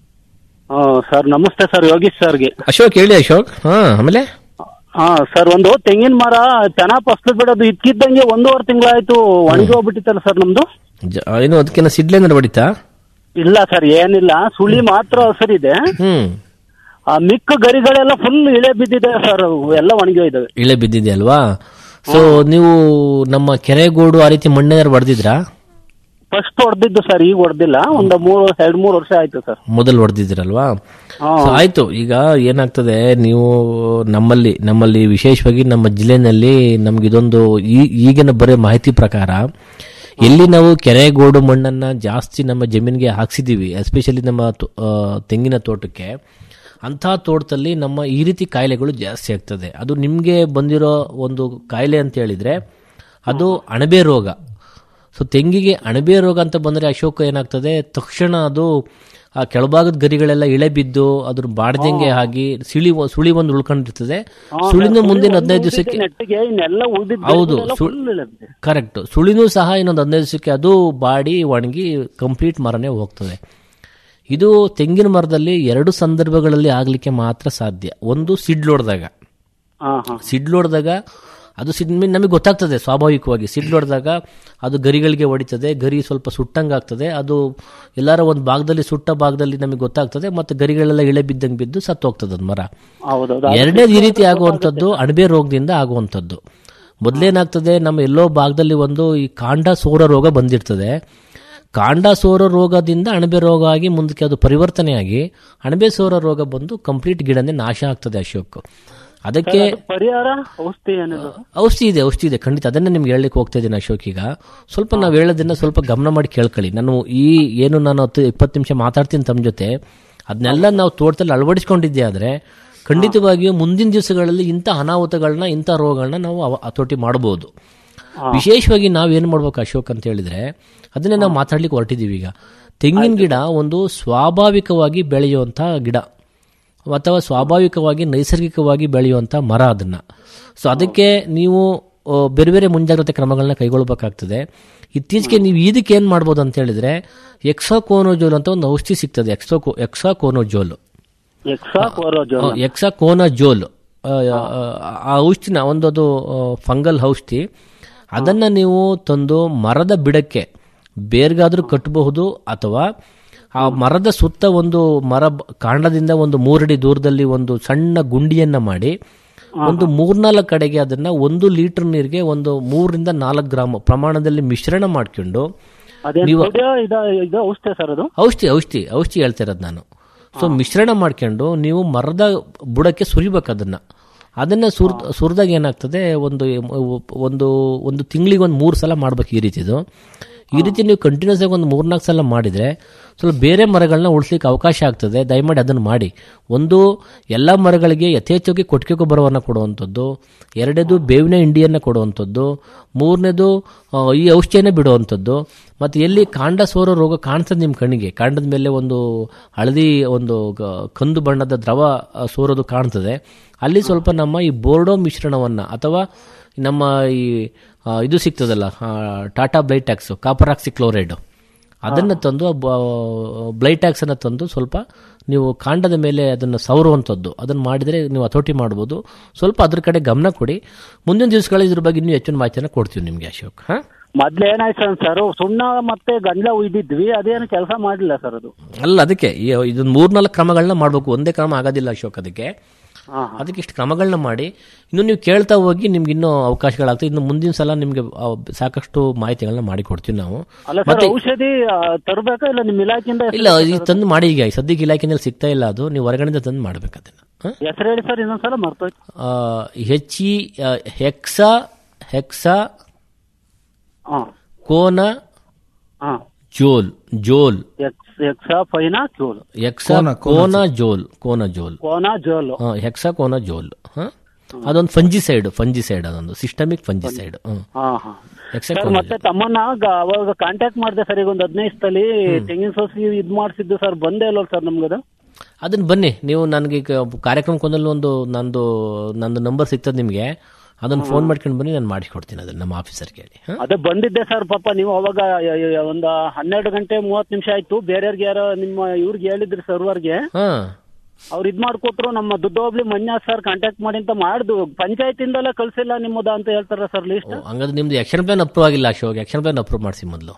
ಆ, ಸರ್ ನಮಸ್ತೆ ಸರ್ ಯೋಗೀಶ್ ಸರ್ಗೆ ಅಶೋಕ್ ಹೇಳಿ ಅಶೋಕ್ ಹಾ ಆಮೇಲೆ ಹಾ ಸರ್ ಒಂದು ತೆಂಗಿನ ಮರ ಚೆನ್ನಾಗ್ ಫಸ್ಲು ಬಿಡೋದು ಇದ್ಕಿದ್ದಂಗೆ ಒಂದೂವರೆ ತಿಂಗಳಾಯ್ತು ಒಣಗಿ ಹೋಗ್ಬಿಟ್ಟಿತ್ತಲ್ಲ ಸರ್ ನಮ್ದು ಜ- ಏನು ಅದಕ್ಕಿಂತ ಸಿಡ್ಲೇಂದ್ರೆ ಹೊಡಿತಾ ಇಲ್ಲ ಸರ್ ಏನಿಲ್ಲ ಸುಳಿ ಮಾತ್ರ ಹಸಿರಿದೆ ಹ್ಮ್ ಆ ಮಿಕ್ಕ ಗರಿಗಳೆಲ್ಲ ಫುಲ್ ಇಳೆ ಬಿದ್ದಿದೆ ಸರ್ ಎಲ್ಲ ಒಣಗಿ ಹೋಯ್ತವೆ ಇಳೆ ಬಿದ್ದಿದೆ ಅಲ್ವಾ ಸೊ ನೀವು ನಮ್ಮ ಕೆರೆಗೋಡು ಆ ರೀತಿ ಮಣ್ಣೇನಾರು ಹೊಡೆದಿದ್ರಾ ಫಸ್ಟ್ ಹೊಡೆದಿದ್ದು ಸರ್ ಈಗ ಹೊಡೆದಿಲ್ಲ ಒಂದು ಮೂರು ಎರಡ್ ಮೂರು ವರ್ಷ ಆಯ್ತು ಸರ್ ಮೊದಲು ಹೊಡೆದಿದ್ದೀರಲ್ವಾ ಹಾ. So, ಆಯ್ತು ಈಗ ಏನಾಗ್ತದೆ ನೀವು ನಮ್ಮಲ್ಲಿ ನಮ್ಮಲ್ಲಿ ವಿಶೇಷವಾಗಿ ನಮ್ಮ ಜಿಲ್ಲೆನಲ್ಲಿ ನಮ್ಗೆ ಇದೊಂದು ಈ- ಈಗಿನ ಬರೋ ಮಾಹಿತಿ ಪ್ರಕಾರ ಎಲ್ಲಿ ನಾವು ಕೆರೆಗೋಡು ಮಣ್ಣನ್ನ ಜಾಸ್ತಿ ನಮ್ಮ ಜಮೀನಿಗೆ ಹಾಕ್ಸಿದೀವಿ ಎಸ್ಪೆಷಲಿ ನಮ್ಮ ತೋ- ಆ, ತೆಂಗಿನ ತೋಟಕ್ಕೆ ಅಂಥ ತೋಟದಲ್ಲಿ ನಮ್ಮ ಈ ರೀತಿ ಕಾಯಿಲೆಗಳು ಜಾಸ್ತಿ ಆಗ್ತದೆ ಅದು ನಿಮಗೆ ಬಂದಿರೋ ಒಂದು ಕಾಯಿಲೆ ಅಂತ ಹೇಳಿದ್ರೆ ಅದು ಅಣಬೆ ರೋಗ ಸೊ ತೆಂಗಿಗೆ ಅಣಬೆ ರೋಗ ಅಂತ ಬಂದರೆ ಅಶೋಕ ಏನಾಗ್ತದೆ ತಕ್ಷಣ ಅದು ಆ ಕೆಳಭಾಗದ ಗರಿಗಳೆಲ್ಲ ಇಳೆ ಬಿದ್ದು ಅದ್ರ ಬಾಡ್ದಂಗೆ ಆಗಿ ಸಿಳಿ ಸುಳಿ ಒಂದು ಉಳ್ಕೊಂಡಿರ್ತದೆ ಸುಳಿನ ಮುಂದಿನ ಹದಿನೈದು ದಿವಸಕ್ಕೆ ನೆಟ್ಟಿಗೆ ಇನ್ನೆಲ್ಲ ಉಳಿದಿದ್ದು ಹೌದು ಸು- ಫುಲ್ ಇಳೆ ಬಿದ್ದಿದೆ. ಕರೆಕ್ಟ್ ಸುಳಿನೂ ಸಹ ಇನ್ನೊಂದು ಹದಿನೈದು ದಿವಸಕ್ಕೆ ಅದು ಬಾಡಿ ಒಣಗಿ ಕಂಪ್ಲೀಟ್ ಮರನೇ ಹೋಗ್ತದೆ ಇದು ತೆಂಗಿನ ಮರದಲ್ಲಿ ಎರಡು ಸಂದರ್ಭಗಳಲ್ಲಿ ಆಗ್ಲಿಕ್ಕೆ ಮಾತ್ರ ಸಾಧ್ಯ ಒಂದು ಸಿಡ್ಲೊಡ್ದಾಗ ಹಾ ಹಾ ಸಿಡ್ಲೊಡ್ದಾಗ ಅದು ಸಿಡ್ ನಮಗೆ ಗೊತ್ತಾಗ್ತದೆ ಸ್ವಾಭಾವಿಕವಾಗಿ ಸಿಡ್ಲೊಡ್ದಾಗ ಅದು ಗರಿಗಳಿಗೆ ಹೊಡಿತದೆ ಗರಿ ಸ್ವಲ್ಪ ಸುಟ್ಟಂಗಾಗ್ತದೆ ಅದು ಎಲ್ಲಾರ ಒಂದು ಭಾಗದಲ್ಲಿ ಸುಟ್ಟ ಭಾಗದಲ್ಲಿ ನಮಗೆ ಗೊತ್ತಾಗ್ತದೆ ಮತ್ತೆ ಗರಿಗಳೆಲ್ಲ ಇಳೆ ಬಿದ್ದಂಗೆ ಬಿದ್ದು ಸತ್ತು ಹೋಗ್ತದೆ ಅದು ಮರ ಹೌದೌದು ಎರಡನೇದು ಈ ರೀತಿ ಆಗುವಂಥದ್ದು ಅಣಬೆ ರೋಗದಿಂದ ಆಗುವಂಥದ್ದು ಮೊದಲೇನಾಗ್ತದೆ ನಮ್ಮ ಎಲ್ಲೋ ಭಾಗದಲ್ಲಿ ಒಂದು ಈ ಕಾಂಡ ಸೋರ ರೋಗ ಬಂದಿರ್ತದೆ ಕಾಂಡ ಸೋರ ರೋಗದಿಂದ ಅಣಬೆ ರೋಗ ಆಗಿ ಮುಂದಕ್ಕೆ ಅದು ಪರಿವರ್ತನೆಯಾಗಿ ಅಣಬೆ ಸೋರ ರೋಗ ಬಂದು ಕಂಪ್ಲೀಟ್ ಗಿಡನೇ ನಾಶ ಆಗ್ತದೆ ಅಶೋಕ್ ಅದಕ್ಕೆ ಅದು ಪರಿಹಾರ ಔಷಧಿ ಏನಿಲ್ಲ ಔಷಧಿ ಇದೆ ಔಷಧಿ ಇದೆ ಖಂಡಿತ ಅದನ್ನೇ ನಿಮ್ಗೆ ಹೇಳಲಿಕ್ಕೆ ಹೋಗ್ತಾ ಇದ್ದೀನಿ ಅಶೋಕ್ ಈಗ ಸ್ವಲ್ಪ ನಾವು ಹೇಳೋದನ್ನ ಸ್ವಲ್ಪ ಗಮನ ಮಾಡಿ ಕೇಳ್ಕೊಳ್ಳಿ ನಾನು ಈ ಏನು ನಾನು ಹತ್ತು ಇಪ್ಪತ್ತು ನಿಮಿಷ ಮಾತಾಡ್ತೀನಿ ತಮ್ಮ ಜೊತೆ ಅದನ್ನೆಲ್ಲ ನಾವು ತೋಟದಲ್ಲಿ ಅಳವಡಿಸ್ಕೊಂಡಿದ್ದೆ ಆದರೆ ಖಂಡಿತವಾಗಿಯೂ ಮುಂದಿನ ದಿವಸಗಳಲ್ಲಿ ಇಂಥ ಅನಾಹುತಗಳನ್ನ ಇಂಥ ರೋಗಗಳನ್ನ ನಾವು ಅವ- ಹತೋಟಿ ಮಾಡಬಹುದು ವಿಶೇಷವಾಗಿ ನಾವು ಏನು ಮಾಡ್ಬೇಕು ಅಶೋಕ್ ಅಂತ ಹೇಳಿದ್ರೆ ಅದನ್ನೇ ನಾವು ಮಾತಾಡ್ಲಿಕ್ಕೆ ಹೊರಟಿದ್ದೀವಿ ಈಗ ತೆಂಗಿನ ಗಿಡ ಒಂದು ಸ್ವಾಭಾವಿಕವಾಗಿ ಬೆಳೆಯುವಂಥ ಗಿಡ ಅಥವಾ ಸ್ವಾಭಾವಿಕವಾಗಿ ನೈಸರ್ಗಿಕವಾಗಿ ಬೆಳೆಯುವಂಥ ಮರ ಅದನ್ನ ಸೊ ಅದಕ್ಕೆ ನೀವು ಆ, ಬೇರೆ ಬೇರೆ ಮುಂಜಾಗ್ರತೆ ಕ್ರಮಗಳನ್ನ ಕೈಗೊಳ್ಳಬೇಕಾಗ್ತದೆ ಇತ್ತೀಚೆಗೆ ನೀವು ಇದಕ್ಕೆ ಏನು ಮಾಡ್ಬೋದು ಅಂತ ಹೇಳಿದ್ರೆ ಎಕ್ಸಾಕೋನೋಜೋಲ್ ಅಂತ ಒಂದು ಔಷಧಿ ಸಿಗ್ತದೆ ಎಕ್ಸೋ ಎಕ್ಸಾಕೋನೋಜೋಲ್ ಎಕ್ಸಾ ಕೋರೋಜೋಲ್ ಎಕ್ಸಾಕೋನಜೋಲ್ ಆ ಔಷಧಿನ ಒಂದದು ಫಂಗಲ್ ಔಷಧಿ ಅದನ್ನ ನೀವು ತಂದು ಮರದ ಬಿಡಕ್ಕೆ ಬೇರ್ಗಾದ್ರೂ ಕಟ್ಟಬಹುದು ಅಥವಾ ಆ ಮರದ ಸುತ್ತ ಒಂದು ಮರ ಬ- ಕಾಂಡದಿಂದ ಒಂದು ಮೂರಡಿ ದೂರದಲ್ಲಿ ಒಂದು ಸಣ್ಣ ಗುಂಡಿಯನ್ನ ಮಾಡಿ ಒಂದು ಮೂರ್ನಾಲ್ಕು ಕಡೆಗೆ ಅದನ್ನ ಒಂದು ಲೀಟರ್ ನೀರಿಗೆ ಒಂದು ಮೂರರಿಂದ ನಾಲ್ಕು ಗ್ರಾಮ್ ಪ್ರಮಾಣದಲ್ಲಿ ಮಿಶ್ರಣ ಮಾಡ್ಕೊಂಡು ಅದೇನ್ ನೀವು ಸೋಡಿಯೋ ಇದ ಇದು ಔಷಧಿ ಸರ್ ಅದು ಔಷಧಿ ಔಷಧಿ ಔಷಧಿ ಹೇಳ್ತಾ ಇರೋದು ನಾನು ಸೊ ಮಿಶ್ರಣ ಮಾಡ್ಕೊಂಡು ನೀವು ಮರದ ಬುಡಕ್ಕೆ ಸುರಿಬೇಕು ಅದನ್ನ ಅದನ್ನ ಸುರ್ ಸುರಿದಾಗ ಏನಾಗ್ತದೆ ಒಂದು ಒಂದು ಒಂದು ತಿಂಗಳಿಗೆ ಒಂದು ಮೂರು ಸಲ ಮಾಡ್ಬೇಕು ಈ ರೀತಿದು ಈ ರೀತಿ ನೀವು ಕಂಟಿನ್ಯೂಸ್ ಆಗಿ ಒಂದು ಮೂರ್ನಾಲ್ಕು ಸಲ ಮಾಡಿದ್ರೆ ಸ್ವಲ್ಪ ಬೇರೆ ಮರಗಳನ್ನ ಉಳಿಸ್ಲಿಕ್ಕೆ ಅವಕಾಶ ಆಗ್ತದೆ ದಯಮಾಡಿ ಅದನ್ನು ಮಾಡಿ ಒಂದು ಎಲ್ಲ ಮರಗಳಿಗೆ ಯಥೇಚ್ಛವಾಗಿ ಕೊಟ್ಟಿಗೆ ಗೊಬ್ಬರವನ್ನು ಕೊಡುವಂಥದ್ದು ಎರಡನೇದು ಬೇವಿನ ಹಿಂಡಿಯನ್ನು ಕೊಡುವಂಥದ್ದು ಮೂರನೇದು ಆ, ಈ ಔಷಧಿಯನ್ನೇ ಬಿಡುವಂಥದ್ದು ಮತ್ತು ಎಲ್ಲಿ ಕಾಂಡ ಸೋರೋ ರೋಗ ಕಾಣ್ತದೆ ನಿಮ್ಮ ಕಣ್ಣಿಗೆ ಕಾಂಡದ ಮೇಲೆ ಒಂದು ಹಳದಿ ಒಂದು ಗ- ಕಂದು ಬಣ್ಣದ ದ್ರವ ಆ, ಸೋರೋದು ಕಾಣ್ತದೆ ಅಲ್ಲಿ ಸ್ವಲ್ಪ ನಮ್ಮ ಈ ಬೋರ್ಡೋ ಮಿಶ್ರಣವನ್ನು ಅಥವಾ ನಮ್ಮ ಈ ಆ, ಇದು ಸಿಗ್ತದಲ್ಲ ಆ, ಟಾಟಾ ಬ್ಲೈಟ್ಯಾಕ್ಸ್ ಕಾಪರಾಕ್ಸಿ ಕ್ಲೋರೈಡ್ ಅದನ್ನು ತಂದು ಬ್ಲೈಟ್ಯಾಕ್ಸ್ ಅನ್ನು ತಂದು ಸ್ವಲ್ಪ ನೀವು ಕಾಂಡದ ಮೇಲೆ ಅದನ್ನು ಸವರುವಂಥದ್ದು ಅದನ್ನು ಮಾಡಿದರೆ ನೀವು ಹತೋಟಿ ಮಾಡ್ಬೋದು ಸ್ವಲ್ಪ ಅದ್ರ ಕಡೆ ಗಮನ ಕೊಡಿ ಮುಂದಿನ ದಿವಸಗಳಲ್ಲಿ ಇದ್ರ ಬಗ್ಗೆ ಇನ್ನೂ ಹೆಚ್ಚಿನ ಮಾಹಿತಿಯನ್ನು ಕೊಡ್ತೀವಿ ನಿಮಗೆ ಅಶೋಕ್ ಹಾಂ ಮೊದ್ಲು ಏನಾಯ್ತು ಸರ್ ಸುಣ್ಣ ಮತ್ತೆ ಗಂಜಲ ಉಯ್ದಿದ್ವಿ ಅದೇನು ಕೆಲಸ ಮಾಡಿಲ್ಲ ಸರ್ ಅದು ಅಲ್ಲ ಅದಕ್ಕೆ ಈ- ಇದೊಂದು ಮೂರ್ನಾಲ್ಕು ಕ್ರಮಗಳನ್ನ ಮಾಡಬೇಕು ಒಂದೇ ಕ್ರಮ ಆಗೋದಿಲ್ಲ ಅಶೋಕ್ ಅದಕ್ಕೆ ಹಾ, ಅದಕ್ಕೆ ಇಷ್ಟು ಕ್ರಮಗಳನ್ನ ಮಾಡಿ ಇನ್ನು ನೀವು ಕೇಳ್ತಾ ಹೋಗಿ ನಿಮ್ಗೆ ಇನ್ನೂ ಅವಕಾಶಗಳಾಗ್ತದೆ ಇನ್ನು ಮುಂದಿನ ಸಲ ನಿಮ್ಗೆ ಆ, ಸಾಕಷ್ಟು ಮಾಹಿತಿಗಳನ್ನ ಮಾಡಿಕೊಡ್ತೀವಿ ನಾವು ಅಲ್ಲ ಸರ್ ಮತ್ತೆ ಔಷಧಿ ಆ, ತರ್ಬೇಕಾ ಇಲ್ಲ ನಿಮ್ಮ ಇಲಾಖೆಯಿಂದ ಇಲ್ಲ ಈ ತಂದು ಮಾಡಿ ಈಗ ಸದ್ಯಕ್ಕೆ ಇಲಾಖೆನಲ್ಲಿ ಸಿಗ್ತಾ ಇಲ್ಲ ಅದು ನೀವು ಹೊರಗಡೆಯಿಂದ ತಂದು ಮಾಡ್ಬೇಕು ಅದನ್ನ ಹೆಸರು ಹೇಳಿ ಸರ್ ಇನ್ನೊಂದ್ಸಲ ಮರ್ತೋಯ್ತು ಹೆಚ್ ಇ ಹೆಕ್ಸಾ ಹೆಕ್ಸಾ ಹಾ ಕೋನ ಹಾ ಜೋಲ್ ಜೋಲ್ ಎಕ್ಸ್ ಎಕ್ಸಾ ಫೈನಾ ಕ್ಯೂಲ್ ಹೆಕ್ಸಾ ಕೋನ ಜೋಲ್ ಕೋನ ಜೋಲ್ ಕೋನಾ ಜೋಲು ಹೆಕ್ಸಾ ಕೋನ ಜೋಲ್ ಹ? ಅದೊಂದು ಫಂಜಿಸೈಡ್ ಫಂಜಿಸೈಡ್ ಅದೊಂದು ಸಿಸ್ಟಮಿಕ್ ಫಂಜಿಸೈಡ್ ಹಾ ಹಾ ಹೆಕ್ಸಾ ಸರ್ ಮತ್ತೆ ತಮ್ಮನ್ನ ಗ- ಅವಾಗ ಕಾಂಟ್ಯಾಕ್ಟ್ ಮಾಡಿದೆ ಸರ್ ಈಗ ಒಂದು ಹದಿನೈದು ಸ್ಥಳಿ ತೆಂಗಿನ ಸೋಸಿ ಇದ್ ಮಾಡಿಸಿದ್ದು ಸರ್ ಬಂದೇ ಇಲ್ವಲ್ಲ ಸರ್ ನಮ್ಗದು ಅದನ್ನ ಬನ್ನಿ ನೀವು ನನಗೆ ಈಗ ಕಾರ್ಯಕ್ರಮಕ್ಕೊಂದಲ್ಲಿ ಒಂದು ನಂದು ನಂದು ನಂಬರ್ ಸಿಗ್ತದೆ ನಿಮಗೆ ಅದನ್ನ ಫೋನ್ ಮಾಡ್ಕೊಂಡು ಬನ್ನಿ ನಾನು ಮಾಡಿಕೊಡ್ತೀನಿ ಅದನ್ನ ನಮ್ಮ ಆಫೀಸರ್ಗೆ ಹೇಳಿ ಹ? ಅದೇ ಬಂದಿದ್ದೆ ಸರ್ ಪಾಪ ನೀವು ಅವಾಗ ಯ- ಯ- ಒಂದು ಹನ್ನೆರಡು ಗಂಟೆ ಮೂವತ್ತು ನಿಮಿಷ ಆಯ್ತು ಬೇರೆಯವ್ರಿಗೆ ಯಾರೋ ನಿಮ್ಮ ಇವ್ರಿಗೆ ಹೇಳಿದ್ರಿ ಸರ್ವರ್ಗೆ ಹಾ ಅವ್ರು ಇದ್ ಮಾಡ್ಕೊಟ್ರು ನಮ್ಮ ದುದ್ದೋಬ್ಳಿ ಮಂಜಾತ್ ಸರ್ ಕಾಂಟ್ಯಾಕ್ಟ್ ಮಾಡಿ ಅಂತ ಮಾಡ್ದು ಪಂಚಾಯತಿಂದಲೇ ಕಳ್ಸಿಲ್ಲ ನಿಮ್ಮದ ಅಂತ ಹೇಳ್ತಾರ ಸರ್ ಲಿಸ್ಟ್ ಹಂಗಾದ್ರೆ ನಿಮ್ದು ಆಕ್ಷನ್ ಪ್ಲಾನ್ ಅಪ್ರೂವ್ ಆಗಿಲ್ಲ ಅಶೋಕ್ ಆಕ್ಷನ್ ಪ್ಲಾನ್ ಅಪ್ರೂವ್ ಮಾಡಿಸಿ ಮೊದಲು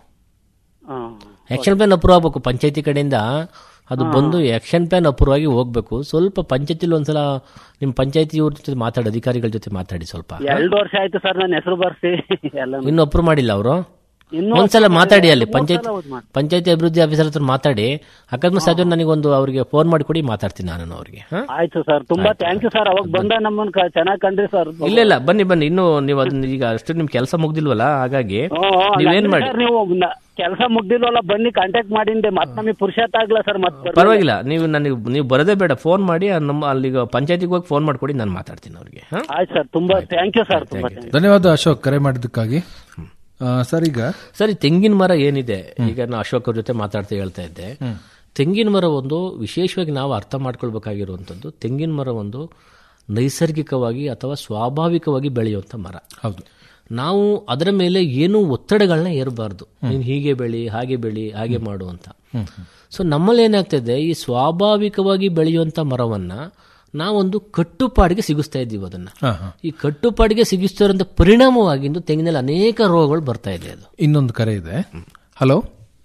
ಆಕ್ಷನ್ ಪ್ಲಾನ್ ಅಪ್ರೂವ್ ಆಗಬೇಕು ಪಂಚಾಯತಿ ಕಡೆಯಿಂದ ಅದು ಬಂದು ಆಕ್ಷನ್ ಪ್ಲಾನ್ ಅಪ್ರೂವ್ ಆಗಿ ಹೋಗ್ಬೇಕು ಸ್ವಲ್ಪ ಪಂಚಾಯತಿಲಿ ಒಂದ್ಸಲ ನಿಮ್ಮ ಪಂಚಾಯತಿ ಇವ್ರ ಜೊತೆ ಮಾತಾಡಿ ಅಧಿಕಾರಿಗಳ ಜೊತೆ ಮಾತಾಡಿ ಸ್ವಲ್ಪ ಎರಡು ವರ್ಷ ಆಯ್ತು ಸರ್ ನನ್ನ ಹೆಸರು ಬರ್ಸಿ ಎಲ್ಲ ಇನ್ನು ಅಪ್ರೂವ್ ಮಾಡಿಲ್ಲ ಅವರು ಇನ್ನೂ ಒಂದ್ಸಲ ಅಪ್ರೂವ್ ಮಾತಾಡಿ ಮಾಡಿಲ್ಲ. ಅಲ್ಲಿ ಮೂರ್ ಪಂಚಾಯತ್ ಸಲ ಹೋದ್ ಮಾಡಿ. ಪಂಚಾಯತಿ ಅಭಿವೃದ್ಧಿ ಆಫೀಸರ್ ಹತ್ರ ಮಾತಾಡಿ ಅಕಸ್ಮಾತ್ ಸಾಧ್ಯ ನನಗೊಂದು ಅವರಿಗೆ ಫೋನ್ ಮಾಡಿಕೊಡಿ ಮಾತಾಡ್ತೀನಿ ನಾನು ಅವ್ರಿಗೆ ಹ? ಆಯ್ತು ಸರ್ ತುಂಬಾ ಥ್ಯಾಂಕ್ ಯು ಸರ್ ಅವಾಗ ಬಂದ ನಮ್ಮನ್ನ ಕ- ಚೆನ್ನಾಗ್ ಕಂಡ್ರಿ ಸರ್ ಇಲ್ಲ ಇಲ್ಲ ಬನ್ನಿ ಬನ್ನಿ ಇನ್ನು ನೀವು ಅದನ್ನ ಈಗ ಅಷ್ಟು ನಿಮ್ ಕೆಲಸ ಮುಗ್ದಿಲ್ವಲ್ಲ ಹಾಗಾಗಿ ನೀವೇನ್ ಮಾಡಿ ನೀವು ಕೆಲಸ ಮುಗ್ದಿಲ್ವಲ್ಲ ಬನ್ನಿ ಕಾಂಟ್ಯಾಕ್ಟ್ ಮಾಡಿಂದೆ ಮತ್ ನಮಗೆ ಪುರುಷಾರ್ಥ ಆಗ್ಲ ಸರ್ ಮತ್ತೆ ಪರವಾಗಿಲ್ಲ ನೀವು ನನಗೆ ನೀವು ಬರೋದೇ ಬೇಡ ಫೋನ್ ಮಾಡಿ ಆ ನಮ್ಮ ಅಲ್ಲಿಗ ಪಂಚಾಯತಿಗೆ ಹೋಗಿ ಫೋನ್ ಮಾಡ್ಕೊಡಿ ನಾನು ಮಾತಾಡ್ತೀನಿ ಅವ್ರಿಗೆ ಹ? ಆಯ್ತು ಸರ್ ತುಂಬಾ ಥ್ಯಾಂಕ್ ಯು ಸರ್ ತುಂಬಾ thank you. ಧನ್ಯವಾದ ಅಶೋಕ್ ಕರೆ ಮಾಡಿದ್ದಕ್ಕಾಗಿ ಆ, ಸರ್ ಈಗ ಸರಿ ತೆಂಗಿನ ಮರ ಏನಿದೆ ಈಗ ನಾನು ಅಶೋಕ್ ಅವ್ರ ಜೊತೆ ಮಾತಾಡ್ತಾ ಹೇಳ್ತಾ ಇದ್ದೆ ತೆಂಗಿನ ಮರ ಒಂದು ವಿಶೇಷವಾಗಿ ನಾವು ಅರ್ಥ ಮಾಡ್ಕೊಳ್ಬೇಕಾಗಿರುವಂಥದ್ದು ತೆಂಗಿನ ಮರ ಒಂದು ನೈಸರ್ಗಿಕವಾಗಿ ಅಥವಾ ಸ್ವಾಭಾವಿಕವಾಗಿ ಬೆಳೆಯುವಂಥ ಮರ ಹೌದು ನಾವು ಅದರ ಮೇಲೆ ಏನೂ ಒತ್ತಡಗಳನ್ನ ಏರಬಾರ್ದು ನೀನು ಹೀಗೆ ಬೆಳಿ ಹಾಗೆ ಬೆಳಿ ಹಾಗೆ ಮಾಡು ಅಂತ ಸೊ ನಮ್ಮಲ್ಲಿ ಏನಾಗ್ತದೆ ಈ ಸ್ವಾಭಾವಿಕವಾಗಿ ಬೆಳೆಯುವಂಥ ಮರವನ್ನ ನಾವೊಂದು ಕಟ್ಟುಪಾಡಿಗೆ ಸಿಗಿಸ್ತಾ ಇದ್ದೀವಿ ಅದನ್ನ ಹಾ, ಹಾ. ಈ ಕಟ್ಟುಪಾಡಿಗೆ ಸಿಗಿಸ್ತಾ ಇರೋಂಥ ಪರಿಣಾಮವಾಗಿ ಇಂದು ತೆಂಗಿನಲ್ಲಿ ಅನೇಕ ರೋಗಗಳು ಬರ್ತಾ ಇದೆ ಅದು ಇನ್ನೊಂದು ಕರೆ ಇದೆ ಹಲೋ